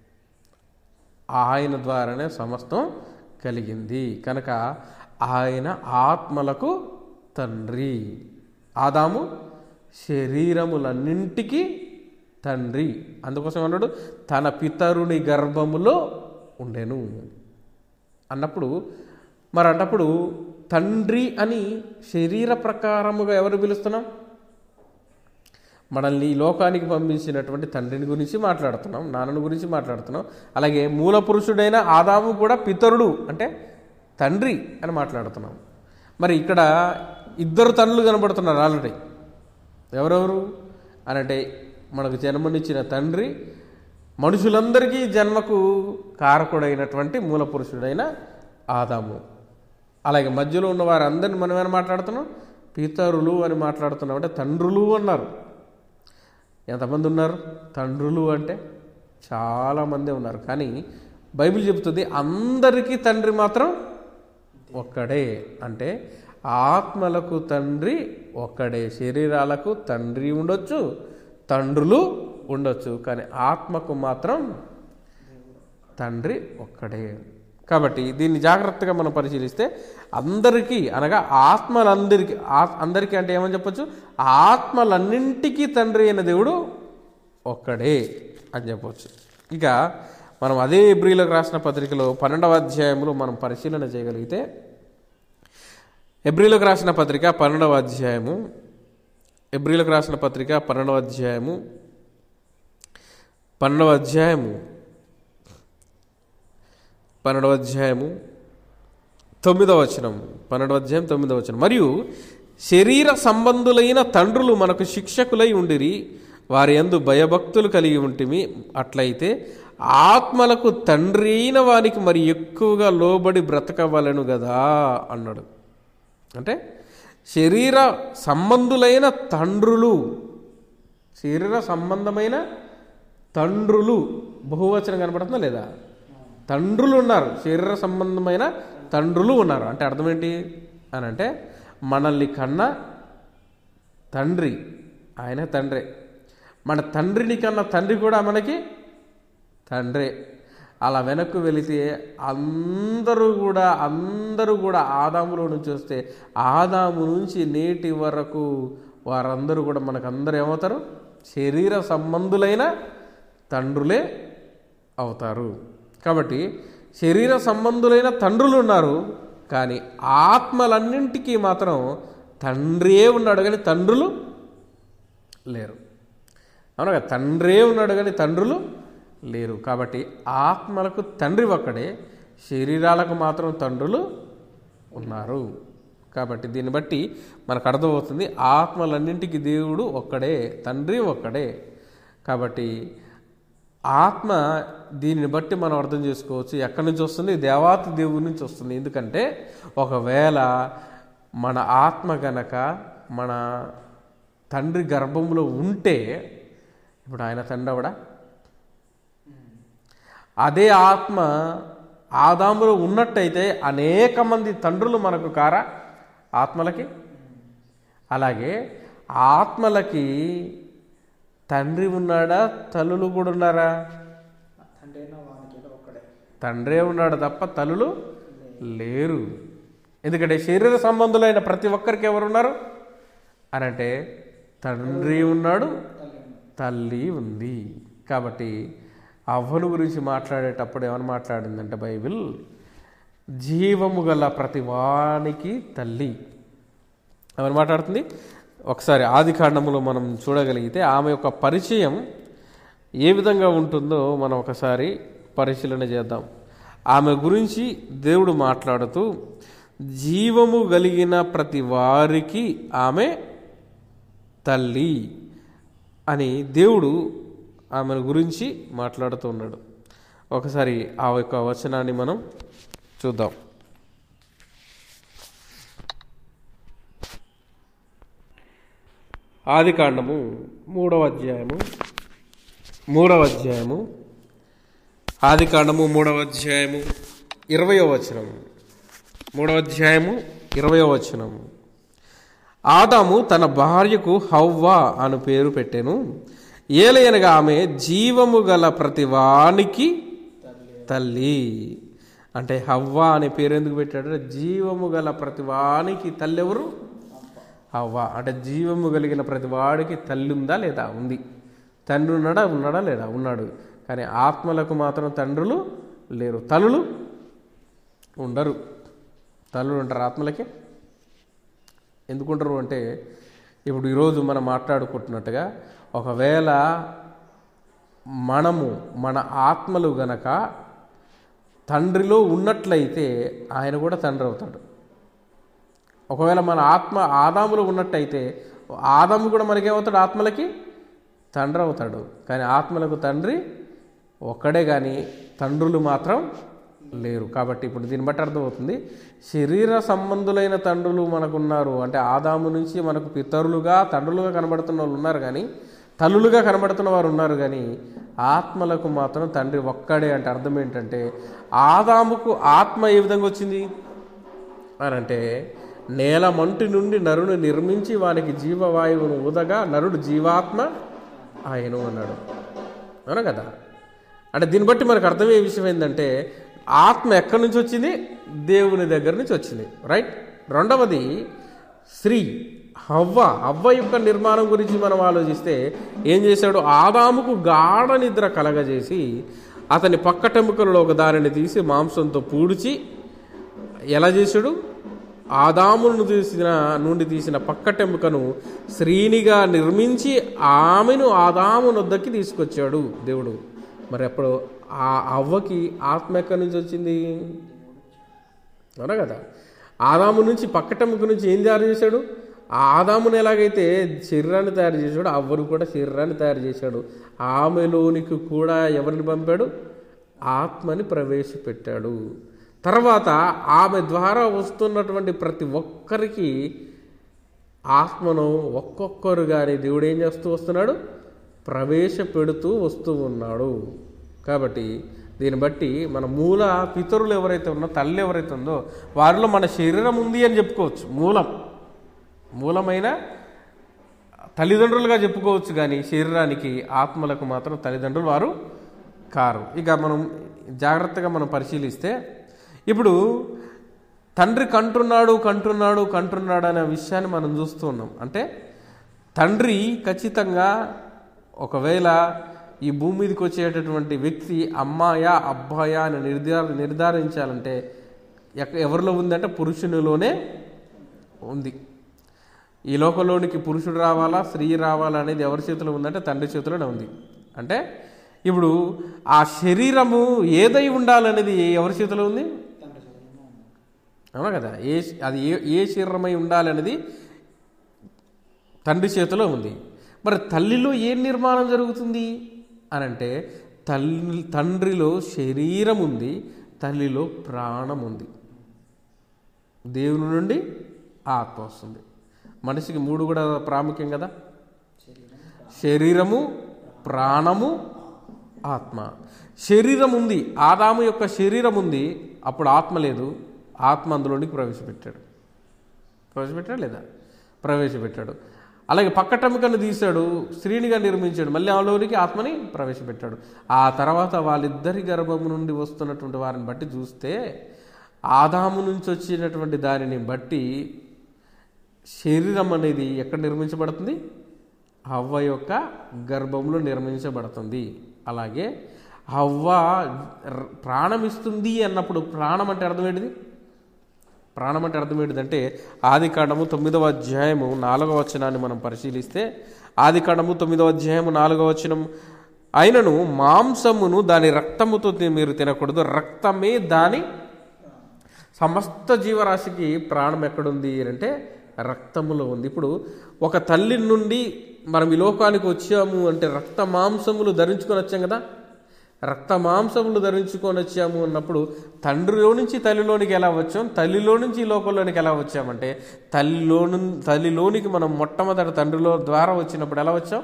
ఆయన ద్వారానే సమస్తం కలిగింది కనుక ఆయన ఆత్మలకు తండ్రి ఆదాము శరీరములన్నింటికీ తండ్రి అందుకోసం అన్నాడు తన పితరుని గర్భములో ఉండెను అన్నప్పుడు మరి అన్నప్పుడు తండ్రి అని శరీర ప్రకారముగా ఎవరు పిలుస్తున్నాం మనల్ని ఈ లోకానికి పంపించినటువంటి తండ్రిని గురించి మాట్లాడుతున్నాం నాన్నని గురించి మాట్లాడుతున్నాం అలాగే మూల పురుషుడైన ఆదాము కూడా పితరుడు అంటే తండ్రి అని మాట్లాడుతున్నాం మరి ఇక్కడ ఇద్దరు తండ్రులు కనబడుతున్నారు ఆల్రెడీ ఎవరెవరు అని అంటే మనకు జన్మనిచ్చిన తండ్రి మనుషులందరికీ జన్మకు కారకుడైనటువంటి మూల పురుషుడైన ఆదాము అలాగే మధ్యలో ఉన్న వారందరిని మనం ఏమైనా మాట్లాడుతున్నాం పితరులు అని మాట్లాడుతున్నాం అంటే తండ్రులు అన్నారు ఎంతమంది ఉన్నారు తండ్రులు అంటే చాలామంది ఉన్నారు కానీ బైబిల్ చెబుతుంది అందరికీ తండ్రి మాత్రం ఒక్కడే అంటే ఆత్మలకు తండ్రి ఒక్కడే శరీరాలకు తండ్రి ఉండొచ్చు తండ్రులు ఉండొచ్చు కానీ ఆత్మకు మాత్రం తండ్రి ఒక్కడే కాబట్టి దీన్ని జాగ్రత్తగా మనం పరిశీలిస్తే అందరికీ అనగా ఆత్మలందరికీ ఆ- అందరికీ అంటే ఏమని చెప్పొచ్చు ఆత్మలన్నింటికీ తండ్రి అయిన దేవుడు ఒక్కడే అని చెప్పవచ్చు ఇక మనం అదే ఎబ్రిలకు రాసిన పత్రికలో పన్నెండవ అధ్యాయంలో మనం పరిశీలన చేయగలిగితే ఎబ్రిలకు రాసిన పత్రిక పన్నెండవ అధ్యాయము ఎబ్రిలకు రాసిన పత్రిక పన్నెండవ అధ్యాయము పన్నెండవ అధ్యాయము పన్నెండవ అధ్యాయము తొమ్మిదవ వచనం పన్నెండవ అధ్యాయం తొమ్మిదవ వచనం మరియు శరీర సంబంధులైన తండ్రులు మనకు శిక్షకులై ఉండిరి వారి యందు భయభక్తులు కలిగి ఉంటిమి అట్లయితే ఆత్మలకు తండ్రి అయిన వానికి మరి ఎక్కువగా లోబడి బ్రతకవలను కదా అన్నాడు అంటే శరీర సంబంధులైన తండ్రులు శరీర సంబంధమైన తండ్రులు బహువచనం కనపడుతుందా లేదా తండ్రులు ఉన్నారు శరీర సంబంధమైన తండ్రులు ఉన్నారు అంటే అర్థం ఏంటి అని అంటే మనల్ని కన్నా తండ్రి ఆయన తండ్రే మన తండ్రిని కన్నా తండ్రి కూడా మనకి తండ్రే అలా వెనక్కు వెళితే అందరూ కూడా అందరూ కూడా ఆదాములో నుంచి వస్తే ఆదాము నుంచి నేటి వరకు వారందరూ కూడా మనకు అందరూ ఏమవుతారు శరీర సంబంధులైన తండ్రులే అవుతారు కాబట్టి శరీర సంబంధులైన తండ్రులు ఉన్నారు కానీ ఆత్మలన్నింటికీ మాత్రం తండ్రియే ఉన్నాడు కానీ తండ్రులు లేరు అవును కదా తండ్రే ఉన్నాడు కానీ తండ్రులు లేరు కాబట్టి ఆత్మలకు తండ్రి ఒక్కడే శరీరాలకు మాత్రం తండ్రులు ఉన్నారు కాబట్టి దీన్ని బట్టి మనకు అర్థమవుతుంది ఆత్మలన్నింటికి దేవుడు ఒక్కడే తండ్రి ఒక్కడే కాబట్టి ఆత్మ దీనిని బట్టి మనం అర్థం చేసుకోవచ్చు ఎక్కడి నుంచి వస్తుంది దేవాతి దేవుడి నుంచి వస్తుంది ఎందుకంటే ఒకవేళ మన ఆత్మ గనక మన తండ్రి గర్భంలో ఉంటే ఇప్పుడు ఆయన తండ్రి అవడా అదే ఆత్మ ఆదాములో ఉన్నట్టయితే అనేక మంది తండ్రులు మనకు కారా ఆత్మలకి అలాగే ఆత్మలకి తండ్రి ఉన్నాడా తల్లులు కూడా ఉన్నారా తండ్రి అయినా వానికి ఏదో ఒక్కడే తండ్రే ఉన్నాడు తప్ప తల్లులు లేరు ఎందుకంటే శరీర సంబంధులైన ప్రతి ఒక్కరికి ఎవరు ఉన్నారు అని అంటే తండ్రి ఉన్నాడు తల్లి ఉంది కాబట్టి అవ్వను గురించి మాట్లాడేటప్పుడు ఏమని మాట్లాడిందంటే బైబిల్ జీవము గల ప్రతి వానికి తల్లి ఏమని మాట్లాడుతుంది ఒకసారి ఆది కాండములో మనం చూడగలిగితే ఆమె యొక్క పరిచయం ఏ విధంగా ఉంటుందో మనం ఒకసారి పరిశీలన చేద్దాం ఆమె గురించి దేవుడు మాట్లాడుతూ జీవము కలిగిన ప్రతి వారికి ఆమె తల్లి అని దేవుడు ఆమె గురించి మాట్లాడుతూ ఉన్నాడు ఒకసారి ఆ యొక్క వచనాన్ని మనం చూద్దాం ఆది కాండము మూడవ అధ్యాయము మూడవ అధ్యాయము ఆది కాండము మూడవ అధ్యాయము ఇరవయో వచనం మూడవ అధ్యాయము ఇరవయో వచనం ఆదాము తన భార్యకు హవ్వ అను పేరు పెట్టెను ఏలయనగా ఆమె జీవము గల ప్రతి వానికి తల్లి అంటే హవ్వ అనే పేరు ఎందుకు పెట్టాడు జీవము గల ప్రతి వానికి తల్లి ఎవరు హవ్వ అంటే జీవము కలిగిన ప్రతి వాడికి తల్లి ఉందా లేదా ఉంది తండ్రి ఉన్నాడా ఉన్నాడా లేదా ఉన్నాడు కానీ ఆత్మలకు మాత్రం తండ్రులు లేరు తల్లులు ఉండరు తల్లులు ఉంటారు ఆత్మలకి ఎందుకుంటారు అంటే ఇప్పుడు ఈరోజు మనం మాట్లాడుకుంటున్నట్టుగా ఒకవేళ మనము మన ఆత్మలు గనక తండ్రిలో ఉన్నట్లయితే ఆయన కూడా తండ్రి అవుతాడు ఒకవేళ మన ఆత్మ ఆదాములో ఉన్నట్టయితే ఆదాము కూడా మనకేమవుతాడు ఆత్మలకి తండ్రి అవుతాడు కానీ ఆత్మలకు తండ్రి ఒక్కడే కానీ తండ్రులు మాత్రం లేరు కాబట్టి ఇప్పుడు దీన్ని బట్టి అర్థమవుతుంది శరీర సంబంధులైన తండ్రులు మనకున్నారు అంటే ఆదాము నుంచి మనకు పితరులుగా తండ్రులుగా కనబడుతున్న వాళ్ళు ఉన్నారు కానీ తల్లులుగా కనబడుతున్న వారు ఉన్నారు కానీ ఆత్మలకు మాత్రం తండ్రి ఒక్కడే అంటే అర్థం ఏంటంటే ఆదాముకు ఆత్మ ఏ విధంగా వచ్చింది అని అంటే నేల మంటి నుండి నరుని నిర్మించి వానికి జీవవాయువును ఊదగా నరుడు జీవాత్మ ఆయను అన్నాడు అవునా కదా అంటే దీన్ని బట్టి మనకు అర్థమయ్యే విషయం ఏంటంటే ఆత్మ ఎక్కడి నుంచి వచ్చింది దేవుని దగ్గర నుంచి వచ్చింది రైట్ రెండవది స్త్రీ హవ్వ హవ్వ యొక్క నిర్మాణం గురించి మనం ఆలోచిస్తే ఏం చేశాడు ఆదాముకు గాఢ నిద్ర కలగజేసి అతని పక్కటెముకలలో ఒక దానిని తీసి మాంసంతో పూడ్చి ఎలా చేశాడు ఆదామును తీసిన నుండి తీసిన పక్కటెముకను శ్రీనిగా నిర్మించి ఆమెను ఆదాము నొద్దకి తీసుకొచ్చాడు దేవుడు మరి అప్పుడు ఆ అవ్వకి ఆత్మ ఎక్కడి నుంచి వచ్చింది అవునా కదా ఆదాము నుంచి పక్కటెముక నుంచి ఏం తయారు చేశాడు ఆ ఆదాముని ఎలాగైతే శరీరాన్ని తయారు చేశాడు అవ్వను కూడా శరీరాన్ని తయారు చేశాడు ఆమెలోనికి కూడా ఎవరిని పంపాడు ఆత్మని ప్రవేశపెట్టాడు తర్వాత ఆమె ద్వారా వస్తున్నటువంటి ప్రతి ఒక్కరికి ఆత్మను ఒక్కొక్కరుగానే దేవుడు ఏం చేస్తూ వస్తున్నాడు ప్రవేశపెడుతూ వస్తూ ఉన్నాడు కాబట్టి దీన్ని బట్టి మన మూల పితరులు ఎవరైతే ఉన్నో తల్లి ఎవరైతే ఉందో వారిలో మన శరీరం ఉంది అని చెప్పుకోవచ్చు మూలం మూలమైన తల్లిదండ్రులుగా చెప్పుకోవచ్చు కానీ శరీరానికి ఆత్మలకు మాత్రం తల్లిదండ్రులు వారు కారు ఇక మనం జాగ్రత్తగా మనం పరిశీలిస్తే ఇప్పుడు తండ్రి కంటున్నాడు కంటున్నాడు కంటున్నాడు అనే విషయాన్ని మనం చూస్తూ ఉన్నాం అంటే తండ్రి ఖచ్చితంగా ఒకవేళ ఈ భూమి మీదకి వచ్చేటటువంటి వ్యక్తి అమ్మాయా అబ్బాయా అని నిర్ధార నిర్ధారించాలంటే ఎక్క ఎవరిలో ఉందంటే పురుషునిలోనే ఉంది ఈ లోకంలోనికి పురుషుడు రావాలా స్త్రీ రావాలా అనేది ఎవరి చేతిలో ఉందంటే తండ్రి చేతిలోనే ఉంది అంటే ఇప్పుడు ఆ శరీరము ఏదై ఉండాలనేది ఎవరి చేతిలో ఉంది తండ్రి చదువులో ఉంది అవునా కదా ఏ అది ఏ ఏ శరీరమై ఉండాలనేది తండ్రి చేతిలో ఉంది మరి తల్లిలో ఏం నిర్మాణం జరుగుతుంది అని అంటే తల్లి తండ్రిలో శరీరం ఉంది తల్లిలో ప్రాణం ఉంది దేవుని నుండి ఆత్మ వస్తుంది మనిషికి మూడు కూడా ప్రాముఖ్యం కదా శరీరము ప్రాణము ఆత్మ శరీరం ఉంది ఆదాము యొక్క శరీరం ఉంది అప్పుడు ఆత్మ లేదు ఆత్మ అందులోనికి ప్రవేశపెట్టాడు ప్రవేశపెట్టాడు లేదా ప్రవేశపెట్టాడు అలాగే పక్కటెముకను తీశాడు స్త్రీనిగా నిర్మించాడు మళ్ళీ ఆలోనికి ఆత్మని ప్రవేశపెట్టాడు ఆ తర్వాత వాళ్ళిద్దరి గర్భము నుండి వస్తున్నటువంటి వారిని బట్టి చూస్తే ఆదాము నుంచి వచ్చినటువంటి దానిని బట్టి శరీరం అనేది ఎక్కడ నిర్మించబడుతుంది హవ్వ యొక్క గర్భంలో నిర్మించబడుతుంది అలాగే హవ్వ ర- ప్రాణం ఇస్తుంది అన్నప్పుడు ప్రాణం అంటే అర్థం ఏంటిది ప్రాణం అంటే అర్థం ఏంటిదంటే ఆది కాండము తొమ్మిదవ అధ్యాయము నాలుగవ వచనాన్ని మనం పరిశీలిస్తే ఆది కాండము తొమ్మిదవ అధ్యాయము నాలుగవ వచనం అయినను మాంసమును దాని రక్తముతో తి- మీరు తినకూడదు రక్తమే దాని సమస్త జీవరాశికి ప్రాణం ఎక్కడుంది అంటే రక్తములో ఉంది ఇప్పుడు ఒక తల్లి నుండి మనం ఈ లోకానికి వచ్చాము అంటే రక్త మాంసములు ధరించుకొని వచ్చాం కదా రక్త మాంసములు ధరించుకొని వచ్చాము అన్నప్పుడు తండ్రిలో నుంచి తల్లిలోనికి ఎలా వచ్చాం తల్లిలో నుంచి ఈ లోకంలోనికి ఎలా వచ్చామంటే తల్లిలో నుం- తల్లిలోనికి మనం మొట్టమొదటి తండ్రిలో ద్వారా వచ్చినప్పుడు ఎలా వచ్చాం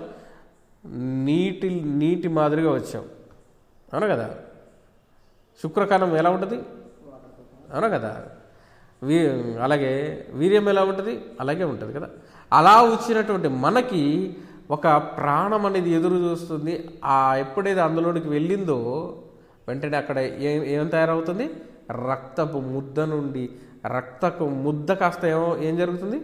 నీటి నీటి మాదిరిగా వచ్చాం అవును కదా శుక్రకణం ఎలా ఉంటుంది అవునా కదా వీ అలాగే వీర్యం ఎలా ఉంటుంది అలాగే ఉంటుంది కదా అలా వచ్చినటువంటి మనకి ఒక ప్రాణం అనేది ఎదురు చూస్తుంది ఆ ఎప్పుడైతే అందులోనికి వెళ్ళిందో వెంటనే అక్కడ ఏం ఏం తయారవుతుంది రక్తపు ముద్ద నుండి రక్తపు ముద్ద కాస్త ఏమో ఏం జరుగుతుంది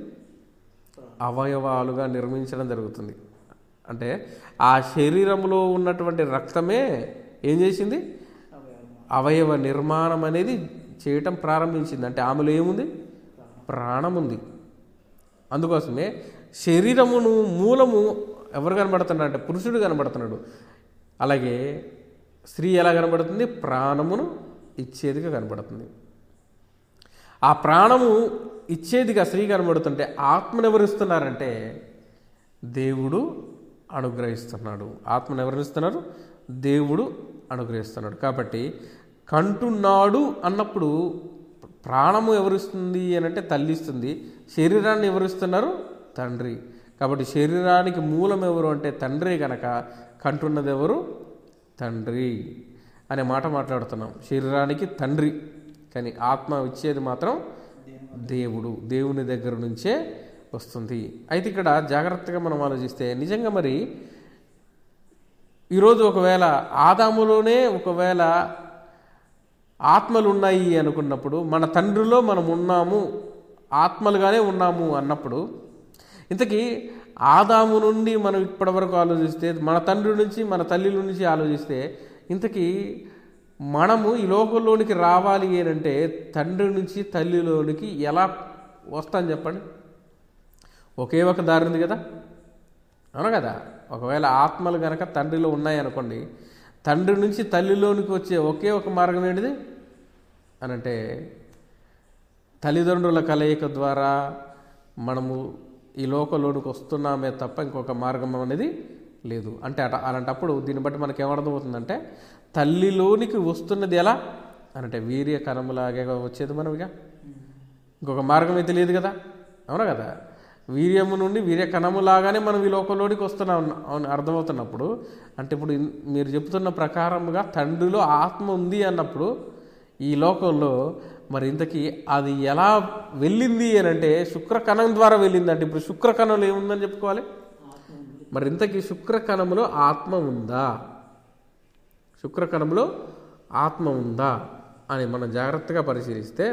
అవయవాలుగా నిర్మించడం జరుగుతుంది అంటే ఆ శరీరంలో ఉన్నటువంటి రక్తమే ఏం చేసింది అవయవ నిర్మాణం అనేది చేయటం ప్రారంభించింది అంటే ఆమెలో ఏముంది ప్రాణం ఉంది అందుకోసమే శరీరమును మూలము ఎవరు కనబడుతున్నాడు అంటే పురుషుడు కనబడుతున్నాడు అలాగే స్త్రీ ఎలా కనబడుతుంది ప్రాణమును ఇచ్చేదిగా కనబడుతుంది ఆ ప్రాణము ఇచ్చేదిగా స్త్రీ కనబడుతుంటే ఆత్మను ఎవరు ఇస్తున్నారంటే దేవుడు అనుగ్రహిస్తున్నాడు ఆత్మను ఎవరు ఇస్తున్నారు దేవుడు అనుగ్రహిస్తున్నాడు కాబట్టి కంటున్నాడు అన్నప్పుడు ప్రాణము ఎవరిస్తుంది అని అంటే తల్లి ఇస్తుంది శరీరాన్ని ఎవరిస్తున్నారు తండ్రి కాబట్టి శరీరానికి మూలం ఎవరు అంటే తండ్రి కనుక కంటున్నది ఎవరు తండ్రి అనే మాట మాట్లాడుతున్నాం శరీరానికి తండ్రి కానీ ఆత్మ ఇచ్చేది మాత్రం దేవుడు దేవుని దగ్గర నుంచే వస్తుంది అయితే ఇక్కడ జాగ్రత్తగా మనం ఆలోచిస్తే నిజంగా మరి ఈరోజు ఒకవేళ ఆదాములోనే ఒకవేళ ఆత్మలు ఉన్నాయి అనుకున్నప్పుడు మన తండ్రిలో మనం ఉన్నాము ఆత్మలుగానే ఉన్నాము అన్నప్పుడు ఇంతకీ ఆదాము నుండి మనం ఇప్పటివరకు ఆలోచిస్తే మన తండ్రి నుంచి మన తల్లి నుంచి ఆలోచిస్తే ఇంతకీ మనము ఈ లోకంలోనికి రావాలి అంటే తండ్రి నుంచి తల్లిలోనికి ఎలా వస్తాం చెప్పండి ఒకే ఒక దారి ఉంది కదా అవును కదా ఒకవేళ ఆత్మలు గనక తండ్రిలో ఉన్నాయనుకోండి తండ్రి నుంచి తల్లిలోనికి వచ్చే ఒకే ఒక మార్గం ఏంటిది అనంటే తల్లిదండ్రుల కలయిక ద్వారా మనము ఈ లోకంలోనికి వస్తున్నామే తప్ప ఇంకొక మార్గం అనేది లేదు అంటే అట అలాంటప్పుడు దీన్ని బట్టి మనకి ఏమర్థమవుతుందంటే తల్లిలోనికి వస్తున్నది ఎలా అనంటే వీర్య కణములాగే వచ్చేది మనం ఇక ఇంకొక మార్గం అయితే లేదు కదా అవునా కదా వీర్యము నుండి వీర్య కణములాగానే మనం ఈ లోకంలోనికి వస్తున్నాం అవును అర్థమవుతున్నప్పుడు అంటే ఇప్పుడు ఇన్- మీరు చెప్తున్న ప్రకారముగా తండ్రిలో ఆత్మ ఉంది అన్నప్పుడు ఈ లోకంలో మరి ఇంతకీ అది ఎలా వెళ్ళింది అని అంటే శుక్రకణం ద్వారా వెళ్ళింది అంటే ఇప్పుడు శుక్రకణంలో ఏముందని చెప్పుకోవాలి ఆత్మ ఉంది మరి ఇంతకీ శుక్రకణంలో ఆత్మ ఉందా శుక్రకణంలో ఆత్మ ఉందా అని మనం జాగ్రత్తగా పరిశీలిస్తే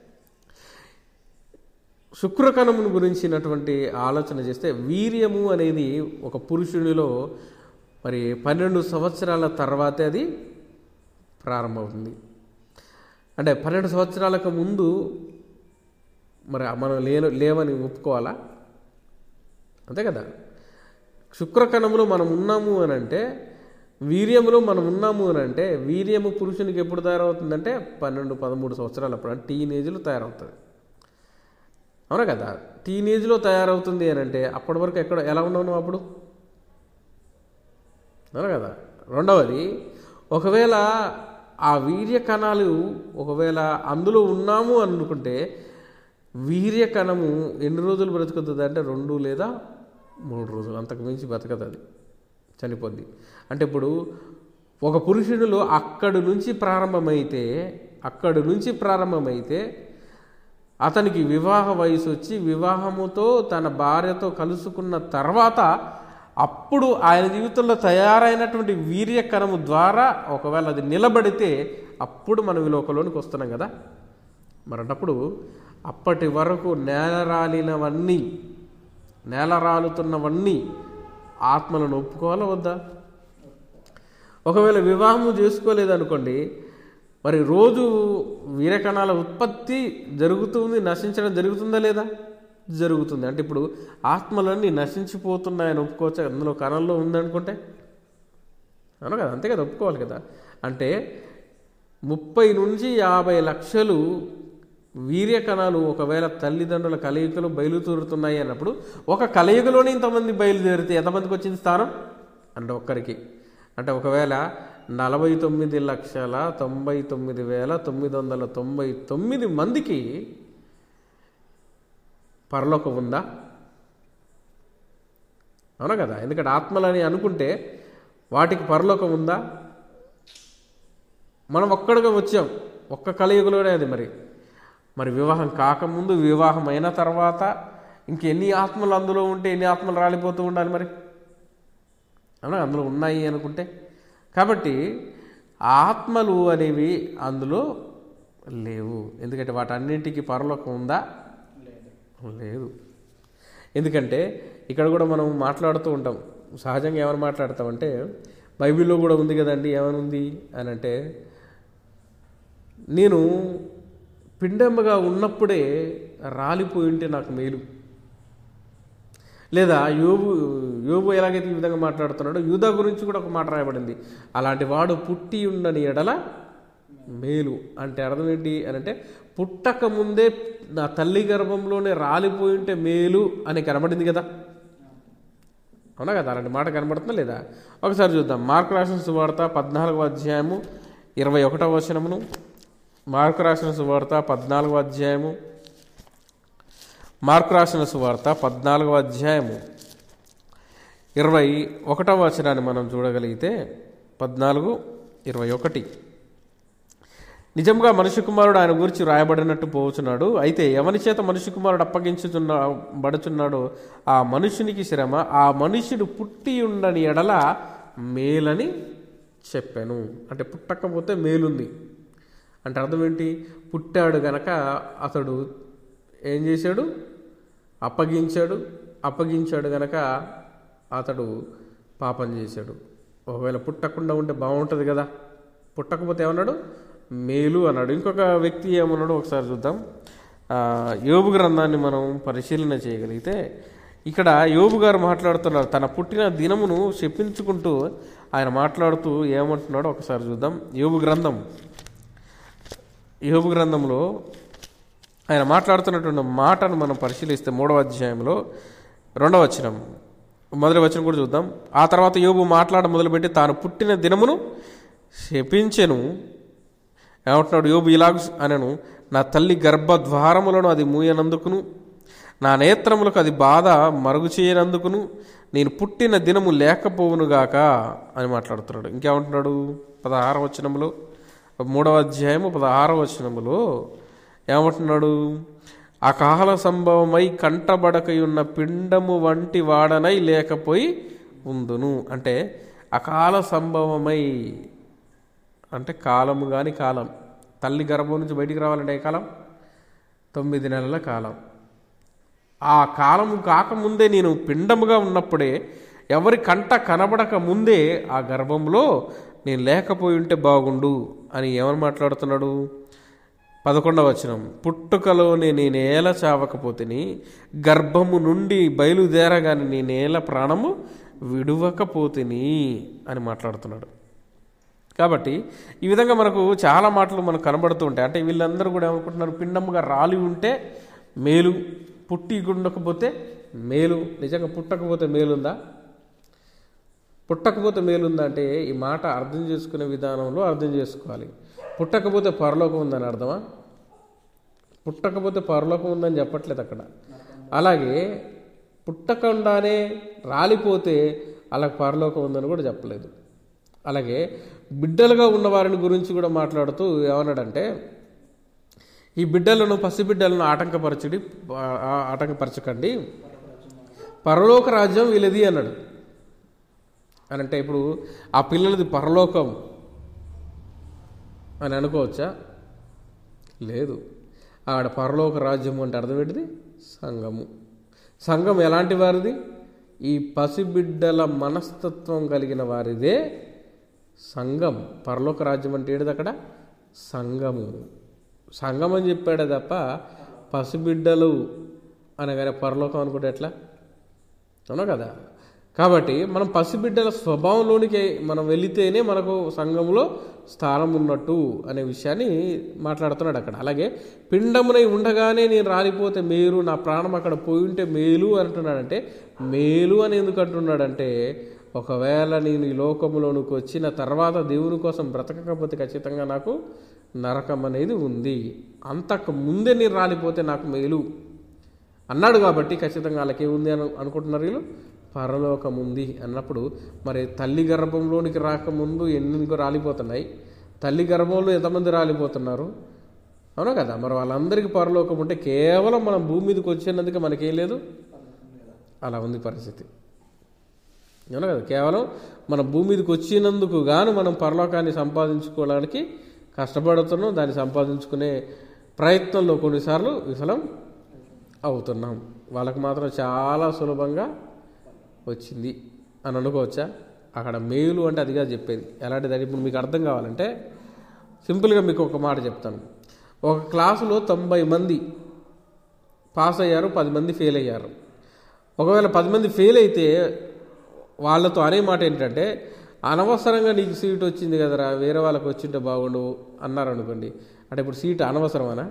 శుక్రకణమును గురించినటువంటి ఆలోచన చేస్తే వీర్యము అనేది ఒక పురుషునిలో మరి పన్నెండు సంవత్సరాల తర్వాతే అది ప్రారంభమవుతుంది అంటే పన్నెండు సంవత్సరాలకు ముందు మరి మనం లే లేవని ఒప్పుకోవాలా అంతే కదా శుక్రకణములో మనం ఉన్నాము అని అంటే వీర్యములో మనం ఉన్నాము అని అంటే వీర్యము పురుషునికి ఎప్పుడు తయారవుతుందంటే పన్నెండు పదమూడు సంవత్సరాలు అప్పుడు అంటే టీనేజ్లో తయారవుతుంది అవునా కదా టీనేజ్లో తయారవుతుంది అని అంటే అప్పటి వరకు ఎక్కడ ఎలా ఉన్నావు నువ్వు అప్పుడు అవునా కదా రెండవది ఒకవేళ ఆ వీర్య కణాలు ఒకవేళ అందులో ఉన్నాము అనుకుంటే వీర్య కణము ఎన్ని రోజులు బ్రతుకుతుంది అంటే రెండు లేదా మూడు రోజులు అంతకు మించి బతకదు అది చనిపోద్ది అంటే ఇప్పుడు ఒక పురుషుడిలో అక్కడి నుంచి ప్రారంభమైతే అక్కడి నుంచి ప్రారంభమైతే అతనికి వివాహ వయసు వచ్చి వివాహముతో తన భార్యతో కలుసుకున్న తర్వాత అప్పుడు ఆయన జీవితంలో తయారైనటువంటి వీర్యకణము ద్వారా ఒకవేళ అది నిలబడితే అప్పుడు మనం ఈ లోకంలోనికి వస్తున్నాం కదా మరటప్పుడు అప్పటి వరకు నేల రాలినవన్నీ నేల రాలుతున్నవన్నీ ఆత్మలను ఒప్పుకోవాలా వద్దా ఒకవేళ వివాహము చేసుకోలేదనుకోండి మరి రోజు వీరకణాల ఉత్పత్తి జరుగుతుంది నశించడం జరుగుతుందా లేదా జరుగుతుంది అంటే ఇప్పుడు ఆత్మలన్నీ నశించిపోతున్నాయని ఒప్పుకోవచ్చు అందులో కణంలో ఉందనుకుంటే అవును కదా అంతే కదా ఒప్పుకోవాలి కదా అంటే ముప్పై నుంచి యాభై లక్షలు వీర్య కణాలు ఒకవేళ తల్లిదండ్రుల కలయికలు బయలుదేరుతున్నాయి అన్నప్పుడు ఒక కలయికలోనే ఇంతమంది బయలుదేరితే ఎంతమందికి వచ్చింది స్థానం అంటే ఒక్కరికి అంటే ఒకవేళ నలభై తొమ్మిది లక్షల తొంభై తొమ్మిది వేల తొమ్మిది వందల తొంభై తొమ్మిది మందికి పరలోకం ఉందా అవునా కదా ఎందుకంటే ఆత్మలని అనుకుంటే వాటికి పరలోకం ఉందా మనం ఒక్కడిగా వచ్చాం ఒక్క కలయుగలోనే అది మరి మరి వివాహం కాకముందు వివాహం అయిన తర్వాత ఇంకెన్ని ఆత్మలు అందులో ఉంటే ఎన్ని ఆత్మలు రాలిపోతూ ఉండాలి మరి అవునా అందులో ఉన్నాయి అనుకుంటే కాబట్టి ఆత్మలు అనేవి అందులో లేవు ఎందుకంటే వాటన్నింటికి పరలోకం ఉందా లేదు లేదు ఎందుకంటే ఇక్కడ కూడా మనం మాట్లాడుతూ ఉంటాం సహజంగా ఏమని మాట్లాడతామంటే బైబిల్లో కూడా ఉంది కదండి ఏమని ఉంది అని అంటే నేను పిండమ్మగా ఉన్నప్పుడే రాలిపోయి ఉంటే నాకు మేలు లేదా యోబు యోబు ఎలాగైతే ఈ విధంగా మాట్లాడుతున్నాడో యూదా గురించి కూడా ఒక మాట రాయబడింది అలాంటి వాడు పుట్టి ఉండని ఎడల మేలు అంటే అర్థం ఏంటి అని అంటే పుట్టక ముందే నా తల్లి గర్భంలోనే రాలిపోయి ఉంటే మేలు అని కనబడింది కదా అవునా కదా అలాంటి మాట కనబడుతుందా లేదా ఒకసారి చూద్దాం మార్కు రాసిన సువార్త పద్నాలుగో అధ్యాయము ఇరవై ఒకటవ వచనమును మార్కు రాసిన సువార్త పద్నాలుగో అధ్యాయము మార్కు రాసిన సువార్త పద్నాలుగో అధ్యాయము ఇరవై ఒకటవ వచనాన్ని మనం చూడగలిగితే పద్నాలుగు ఇరవై ఒకటి నిజంగా మనుష్య కుమారుడు ఆయన గురించి రాయబడినట్టు పోవచ్చున్నాడు అయితే ఎవరి చేత మనుష్య కుమారుడు అప్పగించుతున్న బడుచున్నాడో ఆ మనుషునికి శ్రమ ఆ మనుష్యుడు పుట్టి ఉండని ఎడల మేలని చెప్పాను అంటే పుట్టకపోతే మేలుంది అంటే అర్థం ఏంటి పుట్టాడు గనక అతడు ఏం చేశాడు అప్పగించాడు అప్పగించాడు గనక అతడు పాపం చేశాడు ఒకవేళ పుట్టకుండా ఉంటే బాగుంటుంది కదా పుట్టకపోతే ఏమన్నాడు మేలు అన్నాడు ఇంకొక వ్యక్తి ఏమన్నాడు ఒకసారి చూద్దాం ఆ, యోబు గ్రంథాన్ని మనం పరిశీలన చేయగలిగితే ఇక్కడ యోబు గారు మాట్లాడుతున్నారు తన పుట్టిన దినమును చెప్పించుకుంటూ ఆయన మాట్లాడుతూ ఏమంటున్నాడో ఒకసారి చూద్దాం యోబు గ్రంథం యోబు గ్రంథంలో ఆయన మాట్లాడుతున్నటువంటి మాటను మనం పరిశీలిస్తే మూడవ అధ్యాయంలో రెండవ వచనం మొదటి వచనం కూడా చూద్దాం ఆ తర్వాత యోబు మాట్లాడ మొదలుపెట్టి తాను పుట్టిన దినమును శపించెను ఏమంటున్నాడు యోబు ఇలాగ అనను నా తల్లి గర్భద్వారములను అది మూయనందుకును నా నేత్రములకు అది బాధ మరుగు చేయనందుకును నేను పుట్టిన దినము లేకపోవునుగాక అని మాట్లాడుతున్నాడు ఇంకేమంటున్నాడు పదహార వచనములో మూడవ అధ్యాయము పదహార వచనములో ఏమంటున్నాడు అకాల సంభవమై కంటబడకయున్న పిండము వంటి వాడనై లేకపోయి ఉందును అంటే అకాల సంభవమై అంటే కాలము కాని కాలం తల్లి గర్భం నుంచి బయటికి రావాలంటే ఏ కాలం తొమ్మిది నెలల కాలం ఆ కాలము కాకముందే నేను పిండముగా ఉన్నప్పుడే ఎవరి కంట కనబడక ముందే ఆ గర్భంలో నేను లేకపోయి ఉంటే బాగుండు అని ఏమని మాట్లాడుతున్నాడు పదకొండవ వచనం పుట్టుకలోనే నేనేల చావకపోతేని గర్భము నుండి బయలుదేరగానే నేనేల ప్రాణము విడువకపోతేని అని మాట్లాడుతున్నాడు కాబట్టి ఈ విధంగా మనకు చాలా మాటలు మనకు కనబడుతూ ఉంటాయి అంటే వీళ్ళందరూ కూడా ఏమనుకుంటున్నారు పిండముగా రాలి ఉంటే మేలు పుట్టి ఉండకపోతే మేలు నిజంగా పుట్టకపోతే మేలుందా పుట్టకపోతే మేలుందా అంటే ఈ మాట అర్థం చేసుకునే విధానంలో అర్థం చేసుకోవాలి పుట్టకపోతే పరలోకం ఉందని అర్థమా పుట్టకపోతే పరలోకం ఉందని చెప్పట్లేదు అక్కడ అలాగే పుట్టకుండానే రాలిపోతే అలా పరలోకం ఉందని కూడా చెప్పలేదు అలాగే బిడ్డలుగా ఉన్న వారిని గురించి కూడా మాట్లాడుతూ ఏమన్నాడంటే ఈ బిడ్డలను పసిబిడ్డలను ఆటంకపరచడి ఆ- ఆటంకపరచకండి పరలోక రాజ్యం వీళ్ళది అన్నాడు అని అంటే ఇప్పుడు ఆ పిల్లలది పరలోకం అని అనుకోవచ్చా లేదు ఆడ పరలోక రాజ్యం అంటే అర్థం ఏంటిది సంఘము సంఘం ఎలాంటి వారిది ఈ పసిబిడ్డల మనస్తత్వం కలిగిన వారిదే సంఘం పరలోక రాజ్యం అంటే ఏంటిది అక్కడ సంఘము సంఘం అని చెప్పాడే తప్ప పసిబిడ్డలు అనగానే పరలోకం అనుకుంటే ఎట్లా అవునా కదా కాబట్టి మనం పసిబిడ్డల స్వభావంలోనికి మనం వెళితేనే మనకు సంఘంలో స్థానం ఉన్నట్టు అనే విషయాన్ని మాట్లాడుతున్నాడు అక్కడ అలాగే పిండమునై ఉండగానే నేను రాలిపోతే మేలు నా ప్రాణం అక్కడ పోయి ఉంటే మేలు అంటున్నాడంటే మేలు అని ఎందుకు అంటున్నాడంటే ఒకవేళ నేను ఈ లోకంలోనికి వచ్చిన తర్వాత దేవుని కోసం బ్రతకకపోతే ఖచ్చితంగా నాకు నరకం అనేది ఉంది అంతకు ముందే నేను రాలిపోతే నాకు మేలు అన్నాడు కాబట్టి ఖచ్చితంగా వాళ్ళకి ఏముంది అని అనుకుంటున్నారు వీళ్ళు పరలోకం ఉంది అన్నప్పుడు మరి తల్లి గర్భంలోనికి రాకముందు ఎన్ని రాలిపోతున్నాయి తల్లి గర్భంలో ఎంతమంది రాలిపోతున్నారు అవునా కదా మరి వాళ్ళందరికీ పరలోకం ఉంటే కేవలం మనం భూమి మీదకి వచ్చినందుకు మనకేం లేదు అలా ఉంది పరిస్థితి అవునా కదా కేవలం మన భూమి మీదకి వచ్చినందుకు గాను మనం పరలోకాన్ని సంపాదించుకోవడానికి కష్టపడుతున్నాం దాన్ని సంపాదించుకునే ప్రయత్నంలో కొన్నిసార్లు విఫలం అవుతున్నాం వాళ్ళకి మాత్రం చాలా సులభంగా వచ్చింది అని అనుకోవచ్చా అక్కడ మేలు అంటే అదిగా చెప్పేది ఎలాంటిది ఇప్పుడు మీకు అర్థం కావాలంటే సింపుల్గా మీకు ఒక మాట చెప్తాను ఒక క్లాసులో తొంభై మంది పాస్ అయ్యారు పది మంది ఫెయిల్ అయ్యారు ఒకవేళ పది మంది ఫెయిల్ అయితే వాళ్ళతో అనే మాట ఏంటంటే అనవసరంగా నీకు సీట్ వచ్చింది కదరా వేరే వాళ్ళకి వచ్చింటే బాగుండు అన్నారు అనుకోండి అంటే ఇప్పుడు సీట్ అనవసరమనా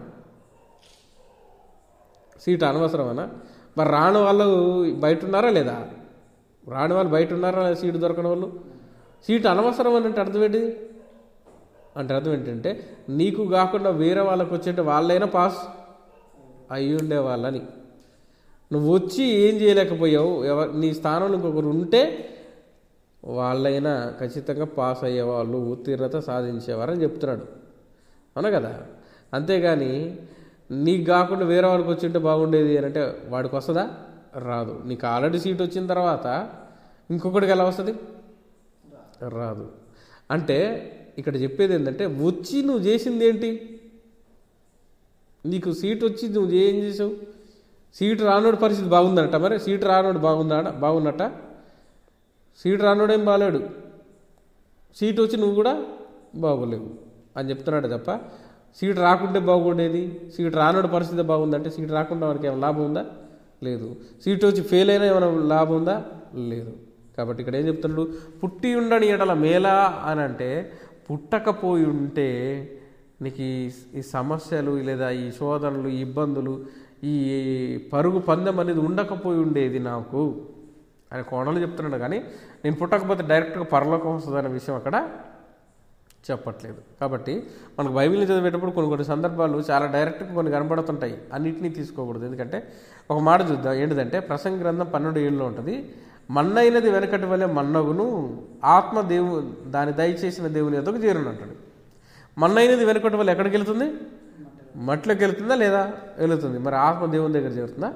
సీట్ అనవసరమనా మరి రాని వాళ్ళు బయట ఉన్నారా లేదా రాని వాళ్ళు బయట ఉన్నారా లేదా సీటు దొరకని వాళ్ళు సీట్ అనవసరం అని అంటే అర్థం ఏంటిది అంటే అర్థం ఏంటంటే నీకు కాకుండా వేరే వాళ్ళకి వచ్చేట వాళ్ళైనా పాస్ అయి ఉండే వాళ్ళని నువ్వు వచ్చి ఏం చేయలేకపోయావు ఎవరు నీ స్థానంలో ఇంకొకరు ఉంటే వాళ్ళైనా ఖచ్చితంగా పాస్ అయ్యేవాళ్ళు ఉత్తీర్ణత సాధించేవారని చెప్తున్నాడు అవునా కదా అంతేగాని నీకు కాకుండా వేరే వాడికి వచ్చింటే బాగుండేది అని అంటే వాడికి వస్తుందా రాదు నీకు ఆల్రెడీ సీట్ వచ్చిన తర్వాత ఇంకొకటికి ఎలా వస్తుంది రాదు అంటే ఇక్కడ చెప్పేది ఏంటంటే వచ్చి నువ్వు చేసింది ఏంటి నీకు సీట్ వచ్చి నువ్వు ఏం చేసావు సీటు రానోడి పరిస్థితి బాగుందట మరి సీటు రానోడు బాగుందా బాగున్నట్ట సీటు రానోడేం బాగాలేడు సీటు వచ్చి నువ్వు కూడా బాగోలేవు అని చెప్తున్నాడు తప్ప సీటు రాకుంటే బాగుండేది సీటు రానోడి పరిస్థితి బాగుందంటే సీటు రాకుండా వారికి ఏమైనా లాభం ఉందా లేదు సీటు వచ్చి ఫెయిల్ అయినా ఏమైనా లాభం ఉందా లేదు కాబట్టి ఇక్కడ ఏం చెప్తున్నాడు పుట్టి ఉండని ఎడల మేలా అని అంటే పుట్టకపోయి ఉంటే నీకు ఈ ఈ సమస్యలు లేదా ఈ శోధనలు ఈ ఇబ్బందులు ఈ పరుగు పందెం అనేది ఉండకపోయి ఉండేది నాకు అని కోణలు చెప్తున్నాడు కానీ నేను పుట్టకపోతే డైరెక్ట్గా పరలోకం వస్తుందనే విషయం అక్కడ చెప్పట్లేదు కాబట్టి మనకు బైబిల్ని చదివేటప్పుడు కొన్ని కొన్ని సందర్భాలు చాలా డైరెక్ట్గా కొన్ని కనబడుతుంటాయి అన్నిటినీ తీసుకోకూడదు ఎందుకంటే ఒక మాట చూద్దాం ఏంటిదంటే ప్రసంగ గ్రంథం పన్నెండు ఏళ్ళలో ఉంటుంది మన్నైనది వెనకటి వలె మన్నగును ఆత్మ దేవు దాని దయచేసిన దేవుని ఎదుగు చేరును అంటాడు మన్నైనది వెనకటి వల్ల ఎక్కడికి వెళ్తుంది మట్లోకి వెళ్తుందా లేదా వెళుతుంది మరి ఆత్మ దేవుని దగ్గర చేరుతుందా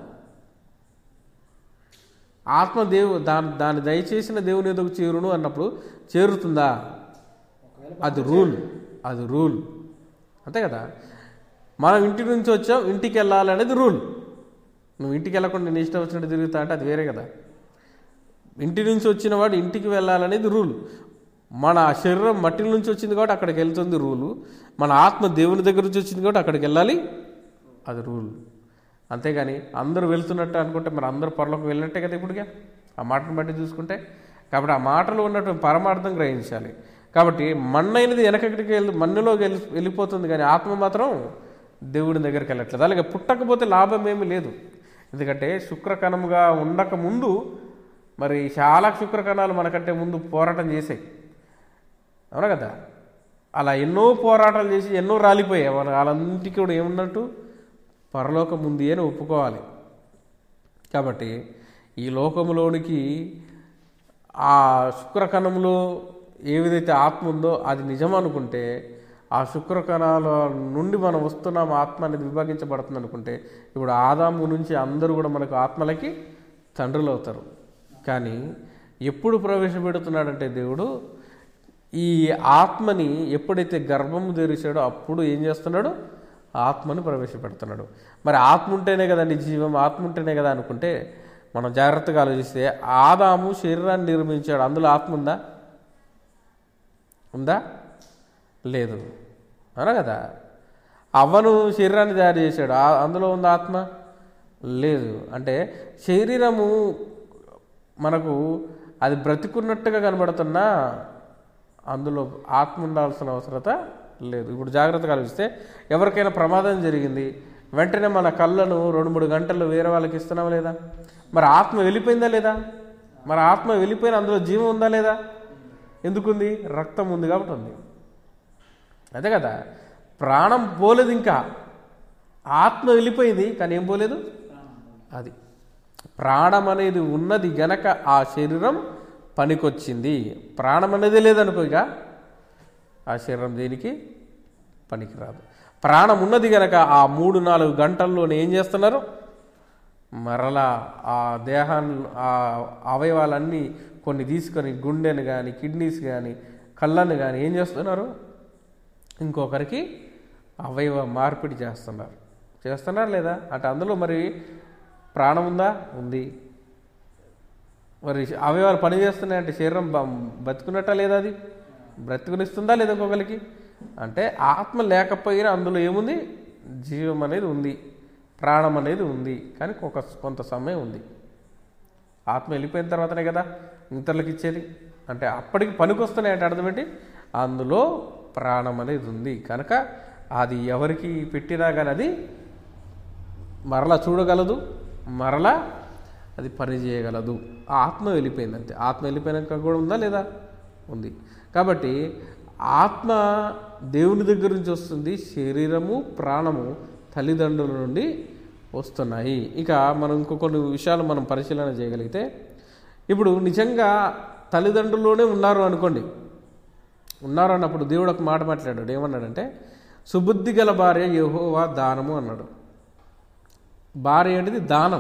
ఆత్మ దేవు దాని దాని దయచేసిన దేవుని ఎదుగు చేరును అన్నప్పుడు చేరుతుందా ఒకవేళ అది రూల్ అది రూల్ అంతే కదా మనం ఇంటి నుంచి వచ్చాం ఇంటికి వెళ్ళాలి అనేది రూల్ నువ్వు ఇంటికి వెళ్ళకుండా నేను ఇష్టం వచ్చినట్టు తిరుగుతా అంటే అది వేరే కదా ఇంటి నుంచి వచ్చిన వాడు ఇంటికి వెళ్ళాలనేది రూల్ మన శరీరం మట్టి నుంచి వచ్చింది కాబట్టి అక్కడికి వెళ్తుంది రూలు మన ఆత్మ దేవుని దగ్గర నుంచి వచ్చింది కాబట్టి అక్కడికి వెళ్ళాలి అది రూల్ అంతేగాని అందరూ వెళ్తున్నట్టు అనుకుంటే మరి అందరూ పొరలోకి వెళ్ళినట్టే కదా ఇప్పుడుగా ఆ మాటను బట్టి చూసుకుంటే కాబట్టి ఆ మాటలో ఉన్నటువంటి పరమార్థం గ్రహించాలి కాబట్టి మన్నైనది వెనకటికి వెళ్ళి మన్నులోకి వెళ్ళి వెళ్ళిపోతుంది కానీ ఆత్మ మాత్రం దేవుడి దగ్గరికి వెళ్ళట్లేదు అలాగే పుట్టకపోతే లాభం ఏమీ లేదు ఎందుకంటే శుక్రకణముగా ఉండక ముందు మరి చాలా శుక్రకణాలు మనకంటే ముందు పోరాటం చేసాయి అవునా కదా అలా ఎన్నో పోరాటాలు చేసి ఎన్నో రాలిపోయాయి మన వాళ్ళంటికి కూడా ఏమున్నట్టు పరలోకం ఉంది అని ఒప్పుకోవాలి కాబట్టి ఈ లోకములోనికి ఆ శుక్రకణంలో ఏ విధైతే ఆత్మ ఉందో అది నిజం అనుకుంటే ఆ శుక్రకణాల నుండి మనం వస్తున్నాం ఆత్మ అనేది విభాగించబడుతుంది అనుకుంటే ఇప్పుడు ఆదాము నుంచి అందరూ కూడా మనకు ఆత్మలకి తండ్రులు అవుతారు కానీ ఎప్పుడు ప్రవేశపెడుతున్నాడంటే దేవుడు ఈ ఆత్మని ఎప్పుడైతే గర్భము తెరిచాడో అప్పుడు ఏం చేస్తున్నాడు ఆత్మని ప్రవేశపెడుతున్నాడు మరి ఆత్మ ఉంటేనే కదండి జీవం ఆత్మ ఉంటేనే కదా అనుకుంటే మనం జాగ్రత్తగా ఆలోచిస్తే ఆదాము శరీరాన్ని నిర్మించాడు అందులో ఆత్మ ఉందా ఉందా లేదు అవునా కదా అవ్వను శరీరాన్ని తయారు చేశాడు ఆ- అందులో ఉందా ఆత్మ లేదు అంటే శరీరము మనకు అది బ్రతికున్నట్టుగా కనబడుతున్నా అందులో ఆత్మ ఉండాల్సిన అవసరత లేదు ఇప్పుడు జాగ్రత్తగా ఆలోచిస్తే ఎవరికైనా ప్రమాదం జరిగింది వెంటనే మన కళ్ళను రెండు మూడు గంటలు వేరే వాళ్ళకి ఇస్తున్నామా లేదా మరి ఆత్మ వెళ్ళిపోయిందా లేదా మరి ఆత్మ వెళ్ళిపోయిన అందులో జీవం ఉందా లేదా ఎందుకుంది రక్తం ఉంది కాబట్టి ఉంది అదే కదా ప్రాణం పోలేదు ఇంకా ఆత్మ వెళ్ళిపోయింది కానీ ఏం పోలేదు అది ప్రాణం అనేది ఉన్నది గనక ఆ శరీరం పనికొచ్చింది ప్రాణం అనేది లేదనుకో ఇక ఆ శరీరం దేనికి పనికిరాదు ప్రాణం ఉన్నది గనక ఆ మూడు నాలుగు గంటల్లోనే ఏం చేస్తున్నారు మరలా ఆ దేహాన్ని ఆ అవయవాలన్నీ కొన్ని తీసుకొని గుండెను కానీ కిడ్నీస్ కానీ కళ్ళను కానీ ఏం చేస్తున్నారు ఇంకొకరికి అవయవ మార్పిడి చేస్తున్నారు చేస్తున్నారు లేదా అంటే అందులో మరి ప్రాణం ఉందా ఉంది మరి అవయవాలు పని చేస్తున్నాయంటే శరీరం బ- బతుకున్నట్టా లేదా అది బ్రతుకునిస్తుందా లేదా ఇంకొకరికి అంటే ఆత్మ లేకపోయినా అందులో ఏముంది జీవం అనేది ఉంది ప్రాణం అనేది ఉంది కానీ ఒక కొంత సమయం ఉంది ఆత్మ వెళ్ళిపోయిన తర్వాతనే కదా ఇతరులకు ఇచ్చేది అంటే అప్పటికి పనికొస్తున్నాయి అంటే అర్థం ఏంటి అందులో ప్రాణం అనేది ఉంది కనుక అది ఎవరికి పెట్టినా కానీ అది మరలా చూడగలదు మరలా అది పని చేయగలదు ఆ ఆత్మ వెళ్ళిపోయింది అంతే ఆత్మ వెళ్ళిపోయినాక కూడా ఉందా లేదా ఉంది కాబట్టి ఆత్మ దేవుని దగ్గర నుంచి వస్తుంది శరీరము ప్రాణము తల్లిదండ్రుల నుండి వస్తున్నాయి ఇక మనం ఇంకో కొన్ని విషయాలు మనం పరిశీలన చేయగలిగితే ఇప్పుడు నిజంగా తల్లిదండ్రుల్లోనే ఉన్నారు అనుకోండి ఉన్నారు అన్నప్పుడు దేవుడు ఒక మాట మాట్లాడాడు ఏమన్నాడంటే సుబుద్ధి గల భార్య యెహోవా దానము అన్నాడు భార్య అనేది దానం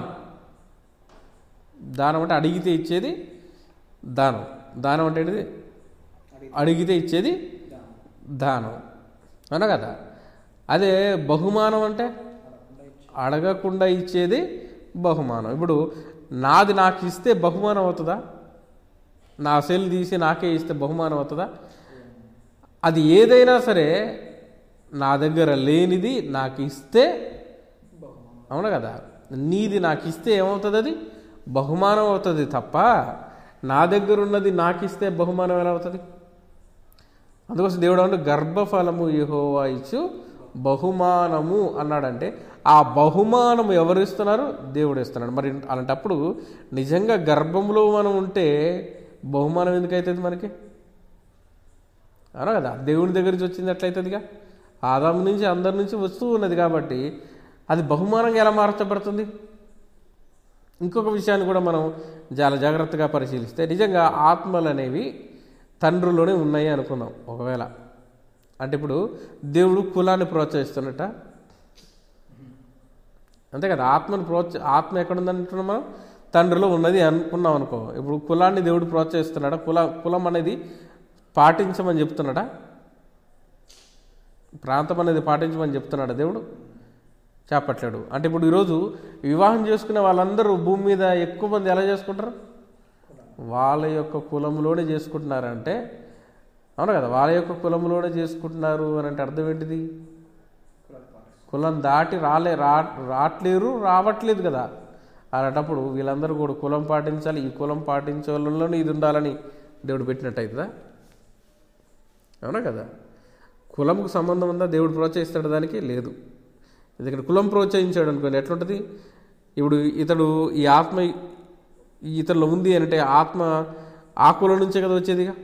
దానం అంటే అడిగితే ఇచ్చేది దానం దానం అంటే ఏంటిది అడిగితే ఇచ్చేది దానం అవునా కదా అదే బహుమానం అంటే అడగకుండా ఇచ్చేది బహుమానం ఇప్పుడు నాది నాకు ఇస్తే బహుమానం అవుతుందా నా సెల్ తీసి నాకే ఇస్తే బహుమానం అవుతుందా అది ఏదైనా సరే నా దగ్గర లేనిది నాకు ఇస్తే అవును కదా నీది నాకు ఇస్తే ఏమవుతుంది అది బహుమానం అవుతుంది తప్ప నా దగ్గర ఉన్నది నాకు ఇస్తే బహుమానం ఎలా అవుతుంది అందుకోసం దేవుడు అంటే గర్భఫలము యెహోవా ఇచ్చు బహుమానము అన్నాడంటే ఆ బహుమానం ఎవరు ఇస్తున్నారు దేవుడు ఇస్తున్నాడు మరి అలాంటప్పుడు నిజంగా గర్భంలో మనం ఉంటే బహుమానం ఎందుకు అవుతుంది మనకి అవునా కదా దేవుని దగ్గర నుంచి వచ్చింది ఎట్లయితుందిగా ఆదాము నుంచి అందరి నుంచి వస్తూ ఉన్నది కాబట్టి అది బహుమానంగా ఎలా మార్చబడుతుంది ఇంకొక విషయాన్ని కూడా మనం చాలా జాగ్రత్తగా పరిశీలిస్తే నిజంగా ఆత్మలు అనేవి తండ్రులోనే ఉన్నాయి అనుకుందాం ఒకవేళ అంటే ఇప్పుడు దేవుడు కులాన్ని ప్రోత్సహిస్తున్నట్ట అంతే కదా ఆత్మను ప్రోత్స ఆత్మ ఎక్కడుందంటున్నాం మనం తండ్రిలో ఉన్నది అనుకున్నాం అనుకో ఇప్పుడు కులాన్ని దేవుడు ప్రోత్సహిస్తున్నాడా కుల కులం అనేది పాటించమని చెప్తున్నాడా ప్రాంతం అనేది పాటించమని చెప్తున్నాడా దేవుడు చెప్పట్లేడు అంటే ఇప్పుడు ఈరోజు వివాహం చేసుకునే వాళ్ళందరూ భూమి మీద ఎక్కువ మంది ఎలా చేసుకుంటారు వాళ్ళ యొక్క కులంలోనే చేసుకుంటున్నారంటే అవును కదా వాళ్ళ యొక్క కులంలోనే చేసుకుంటున్నారు అని అంటే అర్థం ఏంటిది కులం దాటి రాలే రా రావట్లేరు రావట్లేదు కదా అలాంటప్పుడు వీళ్ళందరూ కూడా కులం పాటించాలి ఈ కులం పాటించే వాళ్ళలోనే ఇది ఉండాలని దేవుడు పెట్టినట్టు అవుతుందా అవునా కదా కులంకు సంబంధం ఉందా దేవుడు ప్రోత్సహిస్తాడు దానికి లేదు ఎందుకంటే కులం ప్రోత్సహించాడు అనుకోండి ఎట్లుంటుంది ఇప్పుడు ఇతడు ఈ ఆత్మ ఇతరులో ఉంది అంటే ఆత్మ ఆ కులం నుంచే కదా వచ్చేదిగా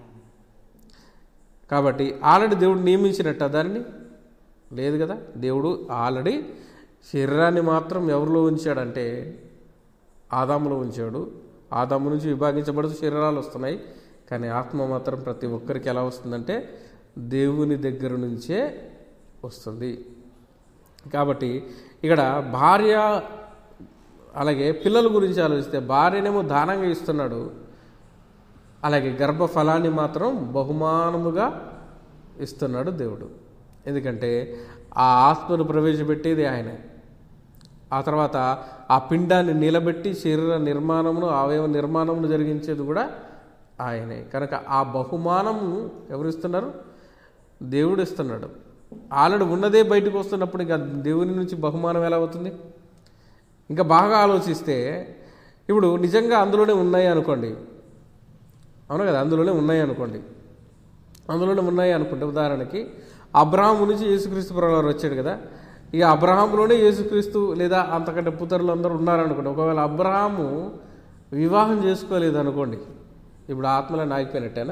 కాబట్టి ఆల్రెడీ దేవుడు నియమించినట్ట దాన్ని లేదు కదా దేవుడు ఆల్రెడీ శరీరాన్ని మాత్రం ఎవరిలో ఉంచాడంటే ఆదాములో ఉంచాడు ఆదాము నుంచి విభాగించబడుతూ శరీరాలు వస్తున్నాయి కానీ ఆత్మ మాత్రం ప్రతి ఒక్కరికి ఎలా వస్తుందంటే దేవుని దగ్గర నుంచే వస్తుంది కాబట్టి ఇక్కడ భార్య అలాగే పిల్లల గురించి ఆలోచిస్తే భార్యనేమో దానంగా ఇస్తున్నాడు అలాగే గర్భఫలాన్ని మాత్రం బహుమానముగా ఇస్తున్నాడు దేవుడు ఎందుకంటే ఆ ఆత్మను ప్రవేశపెట్టేది ఆయనే ఆ తర్వాత ఆ పిండాన్ని నిలబెట్టి శరీర నిర్మాణమును అవయవ నిర్మాణమును జరిగించేది కూడా ఆయనే కనుక ఆ బహుమానము ఎవరు ఇస్తున్నారు దేవుడు ఇస్తున్నాడు ఆల్రెడీ ఉన్నదే బయటకు వస్తున్నప్పుడు ఇంకా దేవుని నుంచి బహుమానం ఎలా అవుతుంది ఇంకా బాగా ఆలోచిస్తే ఇప్పుడు నిజంగా అందులోనే ఉన్నాయి అనుకోండి అవును కదా అందులోనే ఉన్నాయి అనుకోండి అందులోనే ఉన్నాయి అనుకుంటే ఉదాహరణకి అబ్రహాము నుంచి యేసుక్రీస్తు ప్రభువారు వచ్చాడు కదా ఇక అబ్రహాంలోనే యేసుక్రీస్తు లేదా అంతకంటే పుతరులు అందరూ ఉన్నారనుకోండి ఒకవేళ అబ్రహాము వివాహం చేసుకోలేదు అనుకోండి ఇప్పుడు ఆత్మలను ఆగిపోయినట్టేనా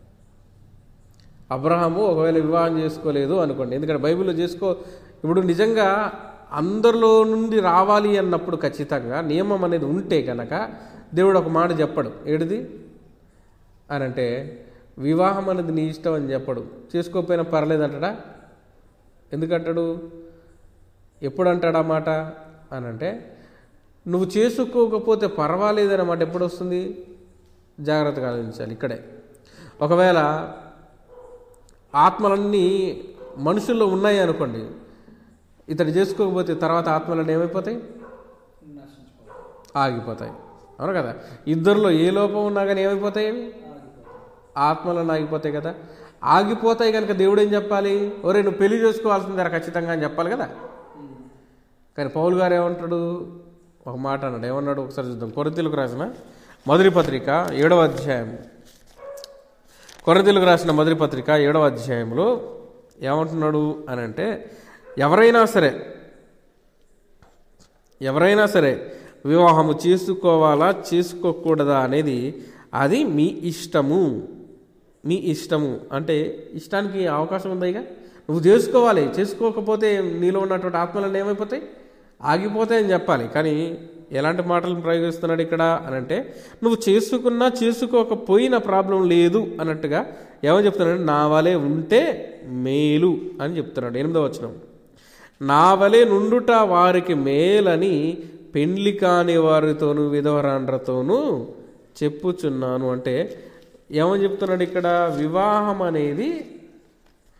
అబ్రహాము ఒకవేళ వివాహం చేసుకోలేదు అనుకోండి ఎందుకంటే బైబిల్లో చేసుకో ఇప్పుడు నిజంగా అందరిలో నుండి రావాలి అన్నప్పుడు ఖచ్చితంగా నియమం అనేది ఉంటే కనుక దేవుడు ఒక మాట చెప్పడు ఏడిది అని అంటే వివాహం అనేది నీ ఇష్టం అని చెప్పడు చేసుకోకపోయినా పర్లేదంటాడా ఎందుకంటాడు ఎప్పుడు అంటాడు ఆ మాట అని అంటే నువ్వు చేసుకోకపోతే పర్వాలేదనే మాట ఎప్పుడు వస్తుంది జాగ్రత్తగా ఆలోచించాలి ఇక్కడే ఒకవేళ ఆత్మలన్నీ మనుషుల్లో ఉన్నాయి అనుకోండి ఇతడు చేసుకోకపోతే తర్వాత ఆత్మలన్నీ ఏమైపోతాయి నశించిపోతాయి ఆగిపోతాయి అవును కదా ఇద్దరిలో ఏ లోపం ఉన్నా కానీ ఏమైపోతాయి అవి? ఆగిపోతాయి ఆత్మలను ఆగిపోతాయి కదా ఆగిపోతాయి కనుక దేవుడు ఏం చెప్పాలి ఒరే నువ్వు పెళ్లి చేసుకోవాల్సిందే ఖచ్చితంగా అని చెప్పాలి కదా కానీ పౌలు గారు ఏమంటాడు ఒక మాట అన్నాడు ఏమన్నాడు ఒకసారి చూద్దాం కొరతీలకు రాసిన మొదటి పత్రిక ఏడవ అధ్యాయం కొరతీలకు రాసిన మొదటి పత్రిక ఏడవ అధ్యాయంలో ఏమంటున్నాడు అని అంటే ఎవరైనా సరే ఎవరైనా సరే వివాహము చేసుకోవాలా చేసుకోకూడదా అనేది అది మీ ఇష్టము మీ ఇష్టము అంటే ఇష్టానికి అవకాశం ఉందా ఇక నువ్వు చేసుకోవాలి చేసుకోకపోతే నీలో ఉన్నటువంటి ఆత్మలన్నీ ఏమైపోతాయి ఆగిపోతాయని చెప్పాలి కానీ ఎలాంటి మాటలు ప్రయోగిస్తున్నాడు ఇక్కడ అని అంటే నువ్వు చేసుకున్నా చేసుకోకపోయినా ప్రాబ్లం లేదు అన్నట్టుగా ఏమని చెప్తున్నాడు నా వలే ఉంటే మేలు అని చెప్తున్నాడు ఎనిమిదో వచనం నా వలె నుండుట వారికి మేలని పెండ్లి కాని వారితోనూ విధవరాండ్రతోనూ చెప్పుచున్నాను అంటే ఏమని చెప్తున్నాడు ఇక్కడ వివాహం అనేది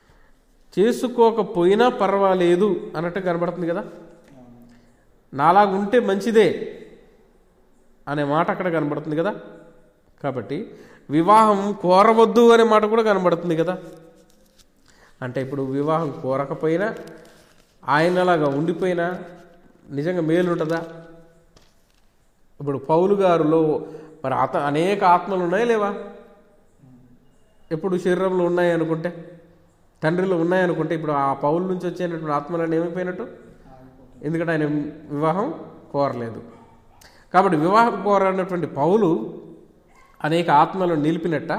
చేసుకోకపోయినా పర్వాలేదు అన్నట్టు కనబడుతుంది కదా నాలాగుంటే మంచిదే అనే మాట అక్కడ కనబడుతుంది కదా కాబట్టి వివాహం కోరవద్దు అనే మాట కూడా కనబడుతుంది కదా అంటే ఇప్పుడు వివాహం కోరకపోయినా ఆయనలాగా ఉండిపోయినా నిజంగా మేలు ఉంటుందా ఇప్పుడు పౌలు గారులో మరి అత అనేక ఆత్మలు ఉన్నాయా లేవా ఎప్పుడు శరీరంలో ఉన్నాయి అనుకుంటే తండ్రిలో ఉన్నాయి అనుకుంటే ఇప్పుడు ఆ పౌలు నుంచి వచ్చేటటువంటి ఆత్మలన్నీ ఏమైపోయినట్టు ఎందుకంటే ఆయన వివాహం కోరలేదు కాబట్టి వివాహం కోరనటువంటి పౌలు అనేక ఆత్మలను నిలిపినట్ట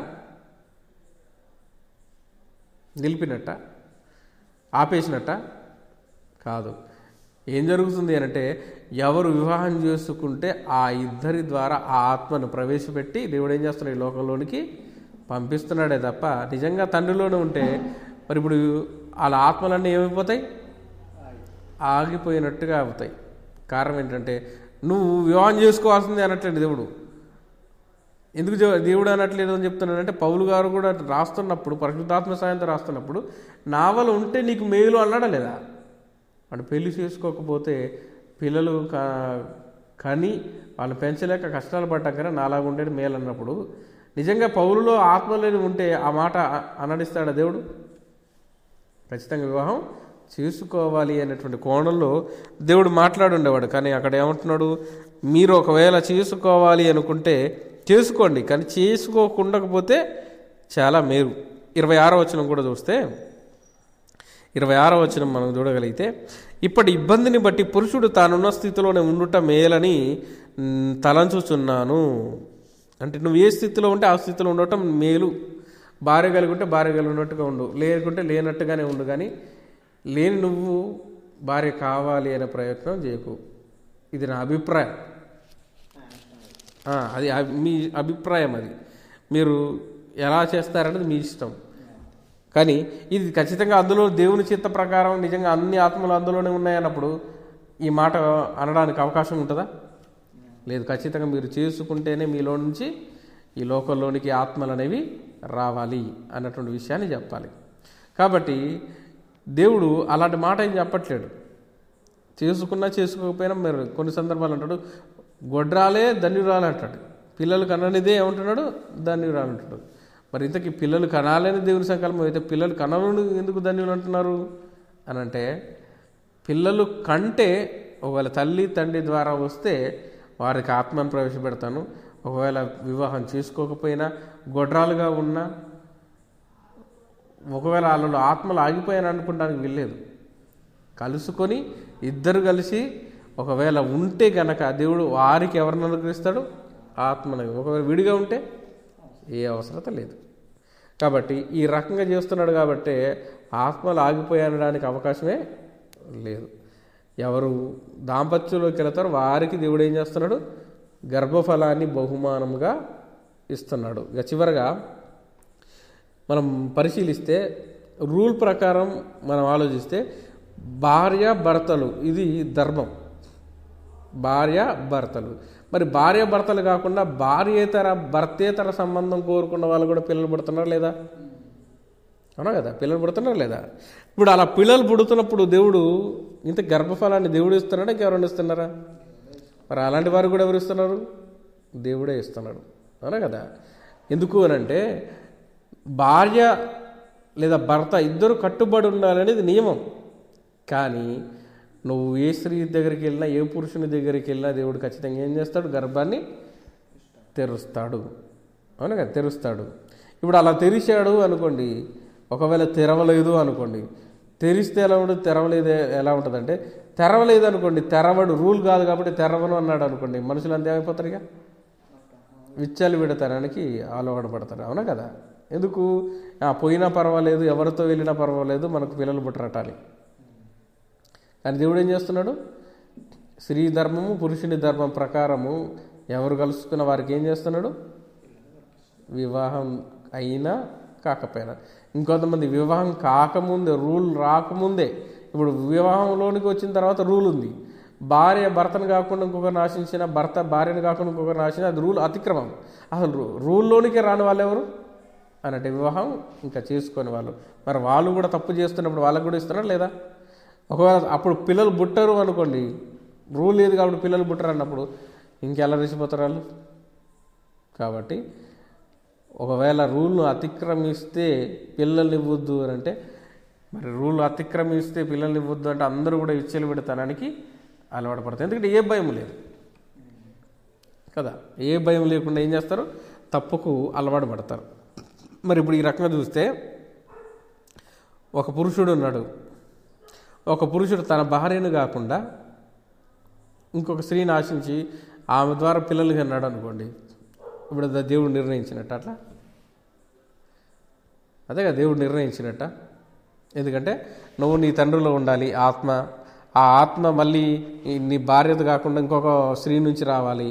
నిలిపినట్ట ఆపేసినట్ట కాదు ఏం జరుగుతుంది అంటే ఎవరు వివాహం చేసుకుంటే ఆ ఇద్దరి ద్వారా ఆ ఆత్మను ప్రవేశపెట్టి దేవుడు ఏం చేస్తున్నాడు ఈ లోకంలోనికి పంపిస్తున్నాడే తప్ప నిజంగా తండ్రిలోనే ఉంటే మరి ఇప్పుడు వాళ్ళ ఆత్మలన్నీ ఏమైపోతాయి ఆగిపోయినట్టుగా అవుతాయి కారణం ఏంటంటే నువ్వు వివాహం చేసుకోవాల్సిందే అనట్లేదు దేవుడు ఎందుకు చె- దేవుడు అనట్లేదు అని చెప్తున్నానంటే పౌలు గారు కూడా రాస్తున్నప్పుడు పరిశుద్ధాత్మ సాయంతో రాస్తున్నప్పుడు నావలు ఉంటే నీకు మేలు అన్నాడా లేదా వాడు పెళ్లి చేసుకోకపోతే పిల్లలు క- కని వాళ్ళు పెంచలేక కష్టాలు పడ్డాక కదా నాలాగా ఉండేది మేలు అన్నప్పుడు నిజంగా పౌలులో ఆత్మలేని ఉంటే ఆ మాట అ- అనడిస్తాడా దేవుడు ఖచ్చితంగా వివాహం చేసుకోవాలి అనేటువంటి కోణంలో దేవుడు మాట్లాడుండేవాడు కానీ అక్కడ ఏమంటున్నాడు మీరు ఒకవేళ చేసుకోవాలి అనుకుంటే చేసుకోండి కానీ చేసుకోకుండకపోతే చాలా మేలు ఇరవై ఆరో వచనం కూడా చూస్తే ఇరవై ఆరో వచనం మనం చూడగలిగితే ఇప్పటి ఇబ్బందిని బట్టి పురుషుడు తానున్న స్థితిలోనే ఉండుట మేలని మ్, తలంచుచున్నాను అంటే నువ్వు ఏ స్థితిలో ఉంటే ఆ స్థితిలో ఉండటం మేలు భార్య కలిగి ఉంటే భార్య కలిగి ఉన్నట్టుగా ఉండు లేకుంటే లేనట్టుగానే ఉండు కానీ లేని నువ్వు భార్య కావాలి అనే ప్రయత్నం చేయకు ఇది నా అభిప్రాయం ఆ, అది అభి- మీ అభిప్రాయం అది మీరు ఎలా చేస్తారనేది మీ ఇష్టం కానీ ఇది ఖచ్చితంగా అందులో దేవుని చిత్త ప్రకారం నిజంగా అన్ని ఆత్మలు అందులోనే ఉన్నాయన్నప్పుడు ఈ మాట అనడానికి అవకాశం ఉంటుందా లేదు ఖచ్చితంగా మీరు చేసుకుంటేనే మీలో నుంచి ఈ లోకంలోనికి ఆత్మలు అనేవి రావాలి అన్నటువంటి విషయాన్ని చెప్పాలి కాబట్టి దేవుడు అలాంటి మాట ఏం చెప్పట్లేడు చేసుకున్నా చేసుకోకపోయినా మీరు కొన్ని సందర్భాలు అంటాడు గొడ్రాలే ధన్యురాలు అంటాడు పిల్లలు కననిదే ఏమంటున్నాడు ధన్యురాలు అంటాడు మరి ఇంతకీ పిల్లలు కనాలని దేవుని సంకల్పం అయితే పిల్లలు కనను ఎందుకు ధన్యులు అంటున్నారు అని అంటే పిల్లలు కంటే ఒకవేళ తల్లి తండ్రి ద్వారా వస్తే వారికి ఆత్మను ప్రవేశపెడతాను ఒకవేళ వివాహం చేసుకోకపోయినా గొడ్రాలుగా ఉన్నా ఒకవేళ వాళ్ళలో ఆత్మలు ఆగిపోయాను అనుకుంటానికి వెళ్ళలేదు కలుసుకొని ఇద్దరు కలిసి ఒకవేళ ఉంటే గనక దేవుడు వారికి ఎవరిని అనుగ్రహిస్తాడు ఆత్మను ఒకవేళ విడిగా ఉంటే ఏ అవసరత లేదు కాబట్టి ఈ రకంగా చేస్తున్నాడు కాబట్టి ఆత్మలు ఆగిపోయనడానికి అవకాశమే లేదు ఎవరు దాంపత్యంలోకి వెళతారో వారికి దేవుడు ఏం చేస్తున్నాడు గర్భఫలాన్ని బహుమానంగా ఇస్తున్నాడు ఇక చివరగా మనం పరిశీలిస్తే రూల్ ప్రకారం మనం ఆలోచిస్తే భార్య భర్తలు ఇది ధర్మం భార్య భర్తలు మరి భార్య భర్తలు కాకుండా భార్యేతర భర్తేతర సంబంధం కోరుకున్న వాళ్ళు కూడా పిల్లలు పుడుతున్నారు లేదా అవునా కదా పిల్లలు పుడుతున్నారు లేదా ఇప్పుడు అలా పిల్లలు పుడుతున్నప్పుడు దేవుడు ఇంత గర్భఫలాన్ని దేవుడు ఇస్తున్నాడా ఇంకెవరైనా ఇస్తున్నారా మరి అలాంటి వారు కూడా ఎవరు ఇస్తున్నారు దేవుడే ఇస్తున్నాడు అవునా కదా ఎందుకు అని అంటే భార్య లేదా భర్త ఇద్దరు కట్టుబడి ఉండాలనేది నియమం కానీ నువ్వు ఏ స్త్రీ దగ్గరికి వెళ్ళినా ఏ పురుషుని దగ్గరికి వెళ్ళినా దేవుడు ఖచ్చితంగా ఏం చేస్తాడు గర్భాన్ని తెరుస్తాడు అవును కదా తెరుస్తాడు ఇప్పుడు అలా తెరిచాడు అనుకోండి ఒకవేళ తెరవలేదు అనుకోండి తెరిస్తే ఎలా ఉంటుంది తెరవలేదు ఎలా ఉంటుందంటే తెరవలేదు అనుకోండి తెరవడు రూల్ కాదు కాబట్టి తెరవను అన్నాడు అనుకోండి మనుషులు అంతే అయిపోతారు ఇక విచ్చలు విడతనానికి అలవాటు పడతారు అవునా కదా ఎందుకు ఆ, పోయినా పర్వాలేదు ఎవరితో వెళ్ళినా పర్వాలేదు మనకు పిల్లలు పుట్టరటాలి కానీ దేవుడు ఏం చేస్తున్నాడు స్త్రీ ధర్మము పురుషుని ధర్మం ప్రకారము ఎవరు కలుసుకున్న వారికి ఏం చేస్తున్నాడు వివాహం అయినా కాకపోయినా ఇంకొంతమంది వివాహం కాకముందే రూల్ రాకముందే ఇప్పుడు వివాహంలోనికి వచ్చిన తర్వాత రూల్ ఉంది భార్య భర్తను కాకుండా ఇంకొకరు నాశించిన భర్త భార్యను కాకుండా ఇంకొకరు నాశించిన అది రూల్ అతిక్రమం అసలు రూ- రూల్లోనికి రాని వాళ్ళు ఎవరు అన్నట్టు వివాహం ఇంకా చేసుకొని వాళ్ళు మరి వాళ్ళు కూడా తప్పు చేస్తున్నప్పుడు వాళ్ళకు కూడా ఇస్తున్నారా లేదా ఒకవేళ అప్పుడు పిల్లలు పుట్టరు అనుకోండి రూల్ లేదు కాబట్టి పిల్లలు పుట్టరు అన్నప్పుడు ఇంకెలా రెచ్చిపోతారు వాళ్ళు కాబట్టి ఒకవేళ రూల్ను అతిక్రమిస్తే పిల్లల్ని ఇవ్వద్దు అని అంటే మరి రూల్ అతిక్రమిస్తే పిల్లల్ని ఇవ్వద్దు అంటే అందరూ కూడా ఇచ్చేలు పెడతానికి అలవాటు పడతారు ఎందుకంటే ఏ భయం లేదు కదా ఏ భయం లేకుండా ఏం చేస్తారు తప్పుకు అలవాటు పడతారు మరి ఇప్పుడు ఈ రకంగా చూస్తే ఒక పురుషుడు ఉన్నాడు ఒక పురుషుడు తన భార్యను కాకుండా ఇంకొక స్త్రీని ఆశించి ఆమె ద్వారా పిల్లలు కన్నాడు అనుకోండి ఇప్పుడు అది దేవుడు నిర్ణయించినట్టు అట్లా అదే కదా దేవుడు నిర్ణయించినట్ట ఎందుకంటే నువ్వు నీ తండ్రిలో ఉండాలి ఆత్మ ఆ ఆత్మ మళ్ళీ ఈ నీ భార్యత కాకుండా ఇంకొక స్త్రీ నుంచి రావాలి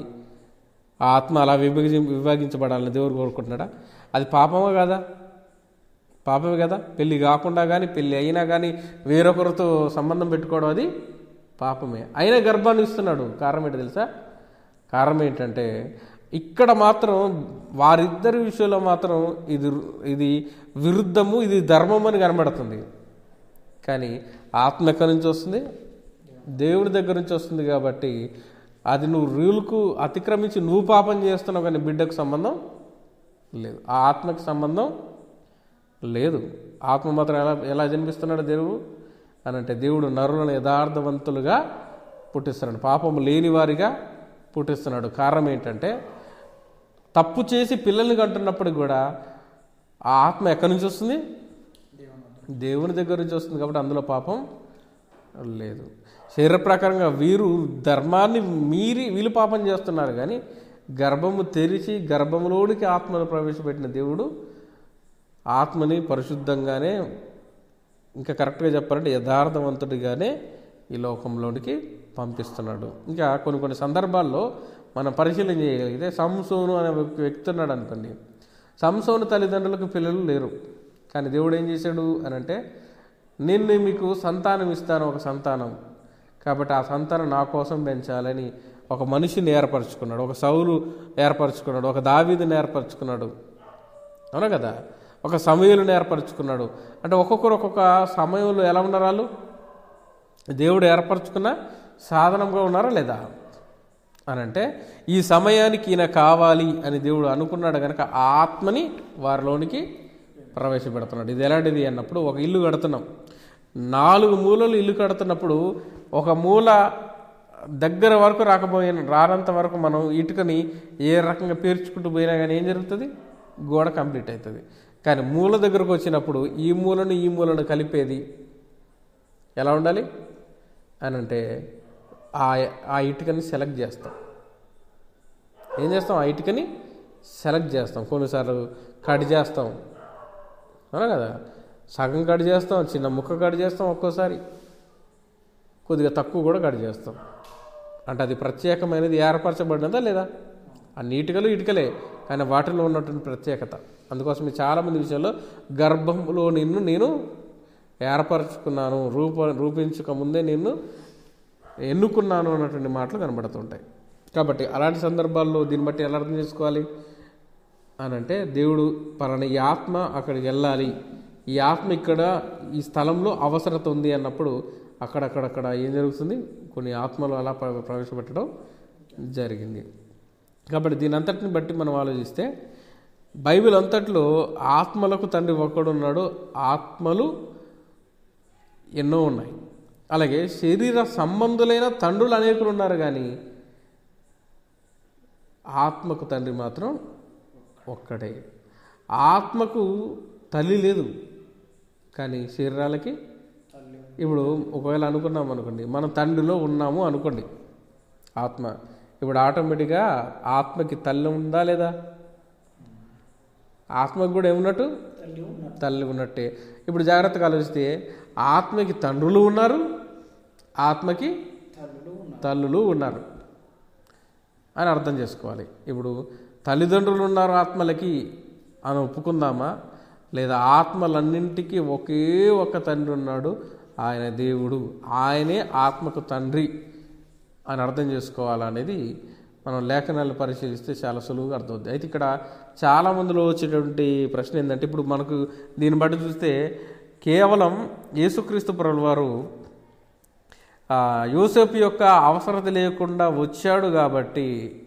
ఆ ఆత్మ అలా విభజి విభాగించబడాలని దేవుడు కోరుకుంటున్నాడా అది పాపమా కాదా పాపమే కదా పెళ్ళి కాకుండా కానీ పెళ్ళి అయినా కానీ వేరొకరితో సంబంధం పెట్టుకోవడం అది పాపమే అయినా గర్భాన్ని ఇస్తున్నాడు కారణం ఏంటి తెలుసా కారణం ఏంటంటే ఇక్కడ మాత్రం వారిద్దరి విషయంలో మాత్రం ఇది ఇది విరుద్ధము ఇది ధర్మం అని కనబడుతుంది కానీ ఆత్మ ఎక్కడి నుంచి వస్తుంది దేవుడి దగ్గర నుంచి వస్తుంది కాబట్టి అది నువ్వు రూల్కు అతిక్రమించి నువ్వు పాపం చేస్తున్నావు కానీ బిడ్డకు సంబంధం లేదు ఆ ఆత్మకి సంబంధం లేదు ఆత్మ మాత్రం ఎలా ఎలా జన్మిస్తున్నాడు దేవుడు అని అంటే దేవుడు నరులను యథార్థవంతులుగా పుట్టిస్తున్నాడు పాపం లేని వారిగా పుట్టిస్తున్నాడు కారణం ఏంటంటే తప్పు చేసి పిల్లల్ని కంటున్నప్పుడు కూడా ఆ ఆత్మ ఎక్కడి నుంచి వస్తుంది దేవుని దేవుని దగ్గర నుంచి వస్తుంది కాబట్టి అందులో పాపం లేదు శరీర ప్రకారంగా వీరు ధర్మాన్ని మీరి వీళ్ళు పాపం చేస్తున్నారు కానీ గర్భము తెరిచి గర్భంలోనికి ఆత్మను ప్రవేశపెట్టిన దేవుడు ఆత్మని పరిశుద్ధంగానే ఇంకా కరెక్ట్గా చెప్పాలంటే యథార్థవంతుడిగానే ఈ లోకంలోనికి పంపిస్తున్నాడు ఇంకా కొన్ని కొన్ని సందర్భాల్లో మనం పరిశీలన చేయగలిగితే సంసోను అనే ఒక వ్యక్తి ఉన్నాడు అనుకోండి సంసోను తల్లిదండ్రులకు పిల్లలు లేరు కానీ దేవుడు ఏం చేశాడు అని అంటే నేను మీకు సంతానం ఇస్తాను ఒక సంతానం కాబట్టి ఆ సంతానం నా కోసం పెంచాలని ఒక మనిషిని ఏర్పరచుకున్నాడు ఒక సౌలు ఏర్పరచుకున్నాడు ఒక దావీదుని ఏర్పరచుకున్నాడు అవునా కదా ఒక సమయంలో ఏర్పరచుకున్నాడు అంటే ఒక్కొక్కరు ఒక్కొక్క సమయంలో ఎలా ఉన్నారు వాళ్ళు దేవుడు ఏర్పరచుకున్న సాధనంగా ఉన్నారా లేదా అని అంటే ఈ సమయానికి ఈయన కావాలి అని దేవుడు అనుకున్నాడు కనుక ఆ ఆత్మని వారిలోనికి ప్రవేశపెడుతున్నాడు ఇది ఎలాంటిది అన్నప్పుడు ఒక ఇల్లు కడుతున్నాం నాలుగు మూలలు ఇల్లు కడుతున్నప్పుడు ఒక మూల దగ్గర వరకు రాకపోయిన రానంత వరకు మనం ఇటుకని ఏ రకంగా పేర్చుకుంటూ పోయినా కానీ ఏం జరుగుతుంది గోడ కంప్లీట్ అవుతుంది కానీ మూల దగ్గరకు వచ్చినప్పుడు ఈ మూలను ఈ మూలను కలిపేది ఎలా ఉండాలి అని అంటే ఆ ఆ ఇటుకని సెలెక్ట్ చేస్తాం ఏం చేస్తాం ఆ ఇటుకని సెలెక్ట్ చేస్తాం కొన్నిసార్లు కట్ చేస్తాం అవునా కదా సగం కట్ చేస్తాం చిన్న ముక్క కట్ చేస్తాం ఒక్కోసారి కొద్దిగా తక్కువ కూడా కట్ చేస్తాం అంటే అది ప్రత్యేకమైనది ఏర్పరచబడినదా లేదా అన్ని ఇటుకలు ఇటుకలే కానీ వాటిలో ఉన్నటువంటి ప్రత్యేకత అందుకోసం ఈ చాలామంది విషయంలో గర్భంలో నిన్ను నేను ఏర్పరచుకున్నాను రూప రూపించక ముందే నిన్ను ఎన్నుకున్నాను అన్నటువంటి మాటలు కనబడుతుంటాయి కాబట్టి అలాంటి సందర్భాల్లో దీన్ని బట్టి ఎలా అర్థం చేసుకోవాలి అని అంటే దేవుడు పలానా ఈ ఆత్మ అక్కడికి వెళ్ళాలి ఈ ఆత్మ ఇక్కడ ఈ స్థలంలో అవసరత ఉంది అన్నప్పుడు అక్కడక్కడక్కడ ఏం జరుగుతుంది కొన్ని ఆత్మలు అలా ప్ర- ప్రవేశపెట్టడం జరిగింది కాబట్టి దీని అంతటిని బట్టి మనం ఆలోచిస్తే బైబిల్ అంతట్లో ఆత్మలకు తండ్రి ఒక్కడున్నాడు ఆత్మలు ఎన్నో ఉన్నాయి అలాగే శరీర సంబంధులైన తండ్రులు అనేకులు ఉన్నారు కానీ ఆత్మకు తండ్రి మాత్రం ఒక్కడే ఆత్మకు తల్లి లేదు కానీ శరీరాలకి తల్లి ఇప్పుడు ఒకవేళ అనుకున్నాం అనుకోండి మనం తండ్రిలో ఉన్నాము అనుకోండి ఆత్మ ఇప్పుడు ఆటోమేటిక్గా ఆత్మకి తల్లి ఉందా లేదా ఆత్మకు కూడా ఏమున్నట్టు తల్లి ఉన్నారు తల్లి ఉన్నట్టే ఇప్పుడు జాగ్రత్తగా ఆలోచిస్తే ఆత్మకి తండ్రులు ఉన్నారు ఆత్మకి తల్లులు ఉన్నారు తల్లులు ఉన్నారు అని అర్థం చేసుకోవాలి ఇప్పుడు తల్లిదండ్రులు ఉన్నారు ఆత్మలకి అని ఒప్పుకుందామా లేదా ఆత్మలన్నింటికి ఒకే ఒక తండ్రి ఉన్నాడు ఆయన దేవుడు ఆయనే ఆత్మకు తండ్రి అని అర్థం చేసుకోవాలనేది మనం లేఖనాలు పరిశీలిస్తే చాలా సులువుగా అర్థమవుతుంది అయితే ఇక్కడ చాలా మందిలో వచ్చేటువంటి ప్రశ్న ఏంటంటే ఇప్పుడు మనకు దీన్ని బట్టి చూస్తే కేవలం యేసుక్రీస్తు ప్రభుల వారు ఆ, యోసేపు యొక్క అవసరత లేకుండా వచ్చాడు కాబట్టి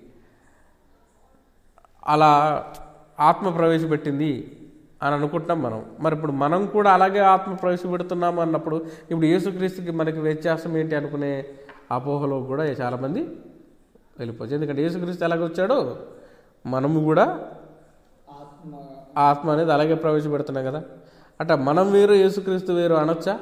అలా ఆత్మ ప్రవేశపెట్టింది అని అనుకుంటున్నాం మనం మరి ఇప్పుడు మనం కూడా అలాగే ఆత్మ ప్రవేశపెడుతున్నాం అన్నప్పుడు ఇప్పుడు యేసుక్రీస్తుకి మనకి వ్యత్యాసం ఏంటి అనుకునే అపోహలో కూడా చాలామంది వెళ్ళిపోవచ్చు ఎందుకంటే యేసుక్రీస్తు ఎలాగ వచ్చాడో మనము కూడా ఆత్మ ఆత్మ అనేది అలాగే ప్రవేశపెడుతున్నాం కదా అంటే మనం వేరు యేసుక్రీస్తు వేరు అనొచ్చా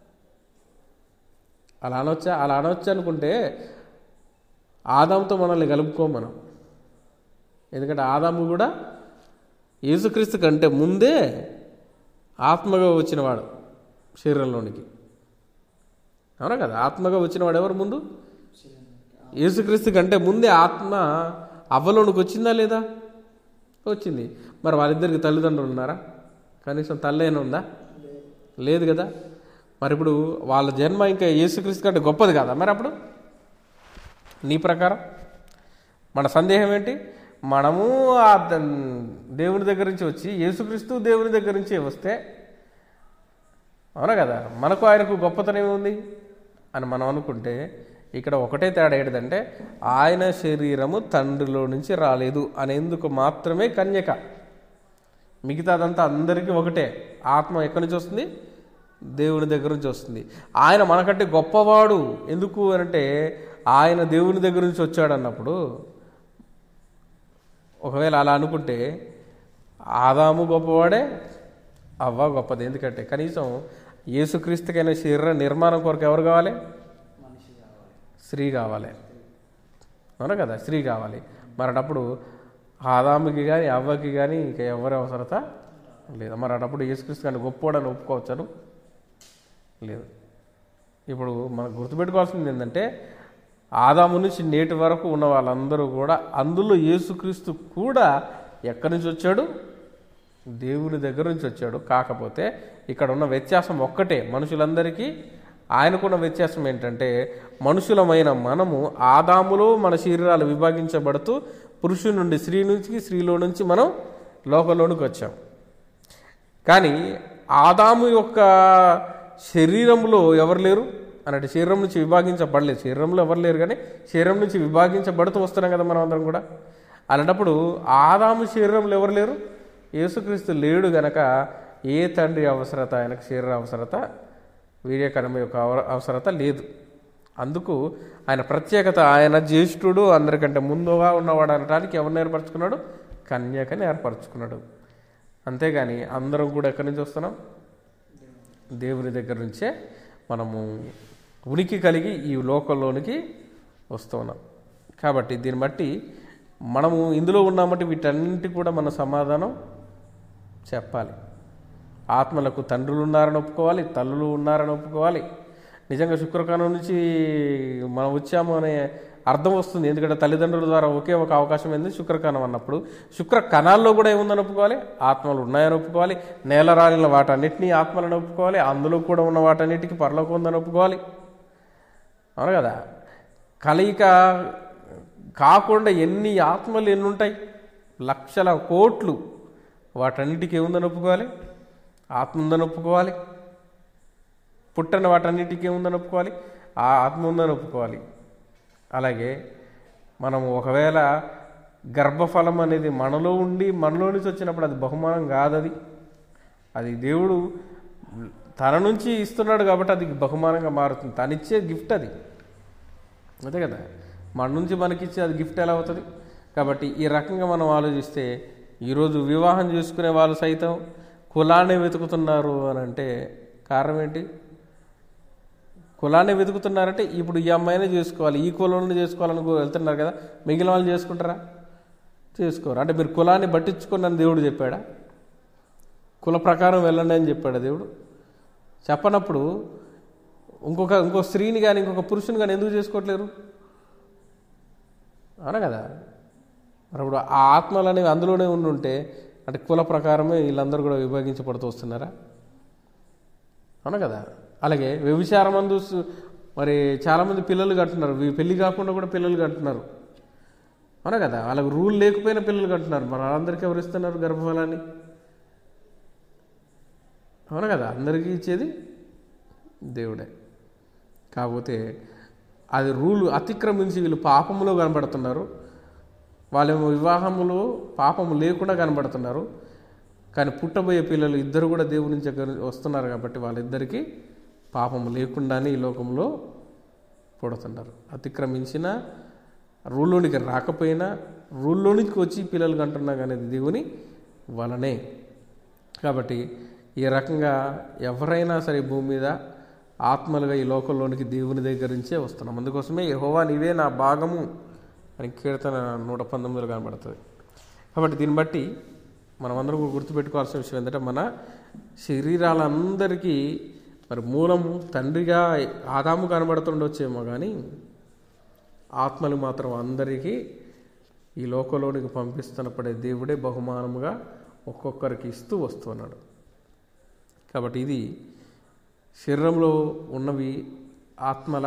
అలా అనొచ్చా అలా అనొచ్చా అనుకుంటే ఆదాంతో మనల్ని కలుపుకోం మనం ఎందుకంటే ఆదాము కూడా యేసుక్రీస్తు కంటే ముందే ఆత్మగా వచ్చినవాడు శరీరంలోనికి అవునా కదా ఆత్మగా వచ్చినవాడు ఎవరు ముందు యేసుక్రీస్తు కంటే ముందే ఆత్మ అవ్వలోనికి వచ్చిందా లేదా వచ్చింది మరి వాళ్ళిద్దరికి తల్లిదండ్రులు ఉన్నారా కనీసం తల్లి అయినా ఉందా లేదు కదా మరి ఇప్పుడు వాళ్ళ జన్మ ఇంకా యేసుక్రీస్తు కంటే గొప్పది కదా మరి అప్పుడు నీ ప్రకారం మన సందేహం ఏంటి మనము ఆ ద- దేవుని దగ్గర నుంచి వచ్చి యేసుక్రీస్తు దేవుని దగ్గర నుంచి వస్తే అవునా కదా మనకు ఆయనకు గొప్పతనం ఏముంది అని మనం అనుకుంటే ఇక్కడ ఒకటే తేడా ఏంటంటే ఆయన శరీరము తండ్రిలో నుంచి రాలేదు అనేందుకు మాత్రమే కన్యక మిగతాదంతా అందరికీ ఒకటే ఆత్మ ఎక్కడి నుంచి వస్తుంది దేవుని దగ్గర నుంచి వస్తుంది ఆయన మనకంటే గొప్పవాడు ఎందుకు అంటే ఆయన దేవుని దగ్గర నుంచి వచ్చాడు అన్నప్పుడు ఒకవేళ అలా అనుకుంటే ఆదాము గొప్పవాడే అవ్వ గొప్పది ఎందుకంటే కనీసం యేసుక్రీస్తుకైన శరీర నిర్మాణం కొరకు ఎవరు కావాలి మనిషి కావాలి స్త్రీ కావాలి అవునా కదా స్త్రీ కావాలి మరి అప్పుడు ఆదాముకి కానీ అవ్వకి కానీ ఇంకా ఎవరి అవసరత లేదు మరి అటప్పుడు యేసుక్రీస్తు కానీ గొప్పవాడని ఒప్పుకోవచ్చాను లేదు ఇప్పుడు మనం గుర్తుపెట్టుకోవాల్సింది ఏంటంటే ఆదాము నుంచి నేటి వరకు ఉన్న వాళ్ళందరూ కూడా అందులో యేసుక్రీస్తు కూడా ఎక్కడి నుంచి వచ్చాడు దేవుని దగ్గర నుంచి వచ్చాడు కాకపోతే ఇక్కడ ఉన్న వ్యత్యాసం ఒక్కటే మనుషులందరికీ ఆయనకున్న వ్యత్యాసం ఏంటంటే మనుషులమైన మనము ఆదాములో మన శరీరాలు విభాగించబడుతూ పురుషుని నుండి స్త్రీ నుంచి స్త్రీలో నుంచి మనం లోకంలోనికి వచ్చాం కానీ ఆదాము యొక్క శరీరంలో ఎవరు లేరు అన్నట్టు శరీరం నుంచి విభాగించబడలేదు శరీరంలో ఎవరు లేరు కానీ శరీరం నుంచి విభాగించబడుతూ వస్తున్నాం కదా మనం అందరం కూడా అలాంటప్పుడు ఆదాము శరీరంలో ఎవరు లేరు యేసుక్రీస్తు లేడు గనక ఏ తండ్రి అవసరత ఆయనకు శరీర అవసరత వీర్యకర్మ యొక్క అవ- అవసరత లేదు అందుకు ఆయన ప్రత్యేకత ఆయన జ్యేష్ఠుడు అందరికంటే ముందుగా ఉన్నవాడు అనడానికి ఎవరిని ఏర్పరచుకున్నాడు కన్యకని ఏర్పరచుకున్నాడు అంతేగాని అందరం కూడా ఎక్కడి నుంచి వస్తున్నాం దేవుని దగ్గర నుంచే మనము ఉనికి కలిగి ఈ లోకంలోనికి వస్తున్నాం కాబట్టి దీన్ని బట్టి మనము ఇందులో ఉన్నామంటే వీటన్నింటి కూడా మన సమాధానం చెప్పాలి ఆత్మలకు తండ్రులు ఉన్నారని ఒప్పుకోవాలి తల్లులు ఉన్నారని ఒప్పుకోవాలి నిజంగా శుక్రకాలం నుంచి మనం వచ్చాము అనే అర్థం వస్తుంది ఎందుకంటే తల్లిదండ్రుల ద్వారా ఒకే ఒక అవకాశం ఏంది శుక్రకణం అన్నప్పుడు శుక్ర కణాల్లో కూడా ఏముందని ఒప్పుకోవాలి ఆత్మలు ఉన్నాయని ఒప్పుకోవాలి నేల రాలిన వాటన్నిటినీ ఆత్మలను ఒప్పుకోవాలి అందులో కూడా ఉన్న వాటన్నిటికీ పరలోకం ఉందని ఒప్పుకోవాలి అవును కదా కలయిక కాకుండా ఎన్ని ఆత్మలు ఎన్ని ఉంటాయి లక్షల కోట్లు వాటన్నిటికీ ఏముందని ఒప్పుకోవాలి ఆత్మ ఉందని ఒప్పుకోవాలి పుట్టిన వాటన్నిటికీ ఏముందని ఒప్పుకోవాలి ఆ ఆత్మ ఉందని ఒప్పుకోవాలి అలాగే మనం ఒకవేళ గర్భఫలం అనేది మనలో ఉండి మనలో నుంచి వచ్చినప్పుడు అది బహుమానం కాదది అది దేవుడు తన నుంచి ఇస్తున్నాడు కాబట్టి అది బహుమానంగా మారుతుంది తనిచ్చే గిఫ్ట్ అది అంతే కదా మన నుంచి మనకిచ్చే అది గిఫ్ట్ ఎలా అవుతుంది కాబట్టి ఈ రకంగా మనం ఆలోచిస్తే ఈరోజు వివాహం చేసుకునే వాళ్ళు సైతం కులాన్ని వెతుకుతున్నారు అని అంటే కారణం ఏంటి కులాన్ని వెతుకుతున్నారంటే ఇప్పుడు ఈ అమ్మాయినే చేసుకోవాలి ఈ కులంలో చేసుకోవాలని కో- వెళ్తున్నారు కదా మిగిలిన వాళ్ళు చేసుకుంటారా చేసుకోరు అంటే మీరు కులాన్ని పట్టించుకోండి అని దేవుడు చెప్పాడా కుల ప్రకారం వెళ్ళండి అని చెప్పాడు దేవుడు చెప్పనప్పుడు ఇంకొక ఇంకో స్త్రీని కానీ ఇంకొక పురుషుని కానీ ఎందుకు చేసుకోవట్లేరు అవునా కదా మరి ఇప్పుడు ఆ ఆత్మలు అనేవి అందులోనే ఉండి ఉంటే అంటే కుల ప్రకారమే వీళ్ళందరూ కూడా విభాగించబడుతూ వస్తున్నారా అవునా కదా అలాగే వ్యభిచారం అందు సు- మరి చాలామంది పిల్లలు కంటున్నారు వీ- పెళ్లి కాకుండా కూడా పిల్లలు కంటున్నారు అవునా కదా వాళ్ళకి రూల్ లేకపోయినా పిల్లలు కంటున్నారు మరి వాళ్ళందరికీ ఎవరు ఇస్తున్నారు గర్భఫలాన్ని అవునా కదా అందరికీ ఇచ్చేది దేవుడే కాకపోతే అది రూల్ అతిక్రమించి వీళ్ళు పాపములో కనబడుతున్నారు వాళ్ళేమో వివాహములో పాపము లేకుండా కనబడుతున్నారు కానీ పుట్టబోయే పిల్లలు ఇద్దరు కూడా దేవుని నుంచి దగ్గర వస్తున్నారు కాబట్టి వాళ్ళిద్దరికీ పాపము లేకుండానే ఈ లోకంలో పుడుతున్నారు అతిక్రమించిన రూల్లోనికి రాకపోయినా రూల్లోనికి వచ్చి పిల్లలు కంటున్నా కానీ అది దేవుని వలనే కాబట్టి ఈ రకంగా ఎవరైనా సరే భూమి మీద ఆత్మలుగా ఈ లోకంలోనికి దేవుని దగ్గర నుంచే వస్తున్నాం అందుకోసమే యెహోవా నీవే నా భాగము అని కీర్తన నూట పంతొమ్మిదిలో కనబడుతుంది కాబట్టి దీన్ని బట్టి మనం అందరం కూడా గుర్తుపెట్టుకోవాల్సిన విషయం ఏంటంటే మన శరీరాలందరికీ మరి మూలము తండ్రిగా ఆదాము కనబడుతుండొచ్చేమో కానీ ఆత్మలు మాత్రం అందరికీ ఈ లోకంలోనికి పంపిస్తున్నప్పుడే దేవుడే బహుమానముగా ఒక్కొక్కరికి ఇస్తూ వస్తున్నాడు కాబట్టి ఇది శరీరంలో ఉన్నవి ఆత్మల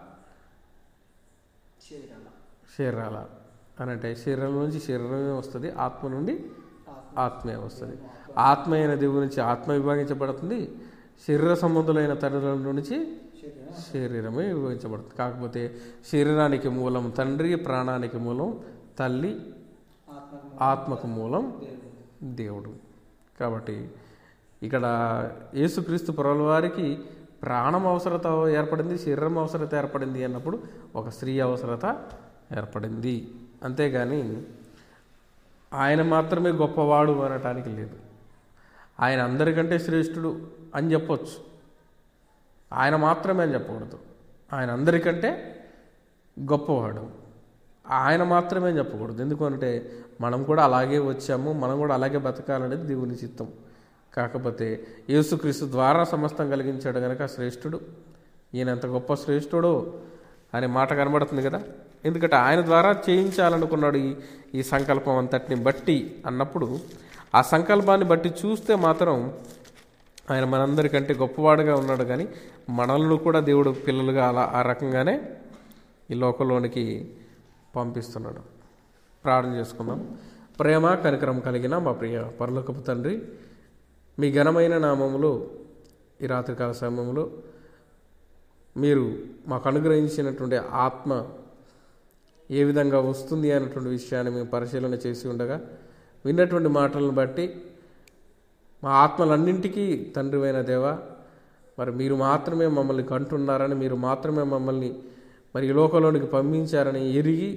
శరీరాల శరీరాల అని అంటే శరీరం నుంచి శరీరమే వస్తుంది ఆత్మ నుండి ఆత్మ ఆత్మే వస్తుంది ఆత్మ అయిన దేవుడి నుంచి ఆత్మ విభాగించబడుతుంది శరీర సంబంధులైన తల్లిదండ్రుల నుంచి శరీరం శరీరమే విభజించబడుతుంది కాకపోతే శరీరానికి మూలం తండ్రి ప్రాణానికి మూలం తల్లి ఆత్మ ఆత్మకు మూలం దేవుడు దేవుడు కాబట్టి ఇక్కడ యేసుక్రీస్తు ప్రభుల వారికి ప్రాణం అవసరత ఏర్పడింది శరీరం అవసరత ఏర్పడింది అన్నప్పుడు ఒక స్త్రీ అవసరత ఏర్పడింది అంతేగాని ఆయన మాత్రమే గొప్పవాడు అనటానికి లేదు ఆయన అందరికంటే శ్రేష్ఠుడు అని చెప్పొచ్చు ఆయన మాత్రమే అని చెప్పకూడదు ఆయన అందరికంటే గొప్పవాడు ఆయన మాత్రమే అని చెప్పకూడదు ఎందుకంటే మనం కూడా అలాగే వచ్చాము మనం కూడా అలాగే బతకాలనేది దేవుని చిత్తం కాకపోతే యేసుక్రీస్తు ద్వారా సమస్తం కలిగించాడు కనుక శ్రేష్ఠుడు ఈయన ఎంత గొప్ప శ్రేష్ఠుడు అనే మాట కనబడుతుంది కదా ఎందుకంటే ఆయన ద్వారా చేయించాలనుకున్నాడు ఈ ఈ సంకల్పం అంతటిని బట్టి అన్నప్పుడు ఆ సంకల్పాన్ని బట్టి చూస్తే మాత్రం ఆయన మనందరికంటే గొప్పవాడుగా ఉన్నాడు కానీ మనల్ని కూడా దేవుడు పిల్లలుగా అలా ఆ రకంగానే ఈ లోకంలోనికి పంపిస్తున్నాడు ప్రార్థన చేసుకుందాం ప్రేమ కనికరం కలిగిన మా ప్రియ పరలోకపు తండ్రి మీ ఘనమైన నామములో ఈ రాత్రికాల సమయంలో మీరు మాకు అనుగ్రహించినటువంటి ఆత్మ ఏ విధంగా వస్తుంది అనేటువంటి విషయాన్ని మేము పరిశీలన చేసి ఉండగా విన్నటువంటి మాటలను బట్టి మా ఆత్మలన్నింటికీ తండ్రివైన దేవ మరి మీరు మాత్రమే మమ్మల్ని కంటున్నారని మీరు మాత్రమే మమ్మల్ని మరి ఈ లోకంలోనికి పంపించారని ఎరిగి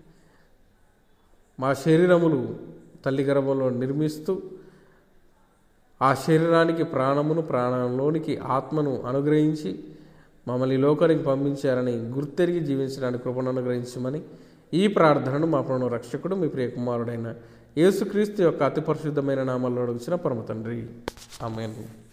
మా శరీరములు తల్లి గర్భంలో నిర్మిస్తూ ఆ శరీరానికి ప్రాణమును ప్రాణంలోనికి ఆత్మను అనుగ్రహించి మమ్మల్ని ఈ లోకానికి పంపించారని గుర్తెరిగి జీవించడానికి కృపను అనుగ్రహించమని ఈ ప్రార్థనను మా ప్రణు రక్షకుడు మీ ప్రియకుమారుడైన యేసుక్రీస్తు యొక్క అతి పరిశుద్ధమైన నామాల్లో అడుగుచిన పరమ తండ్రి ఆమెను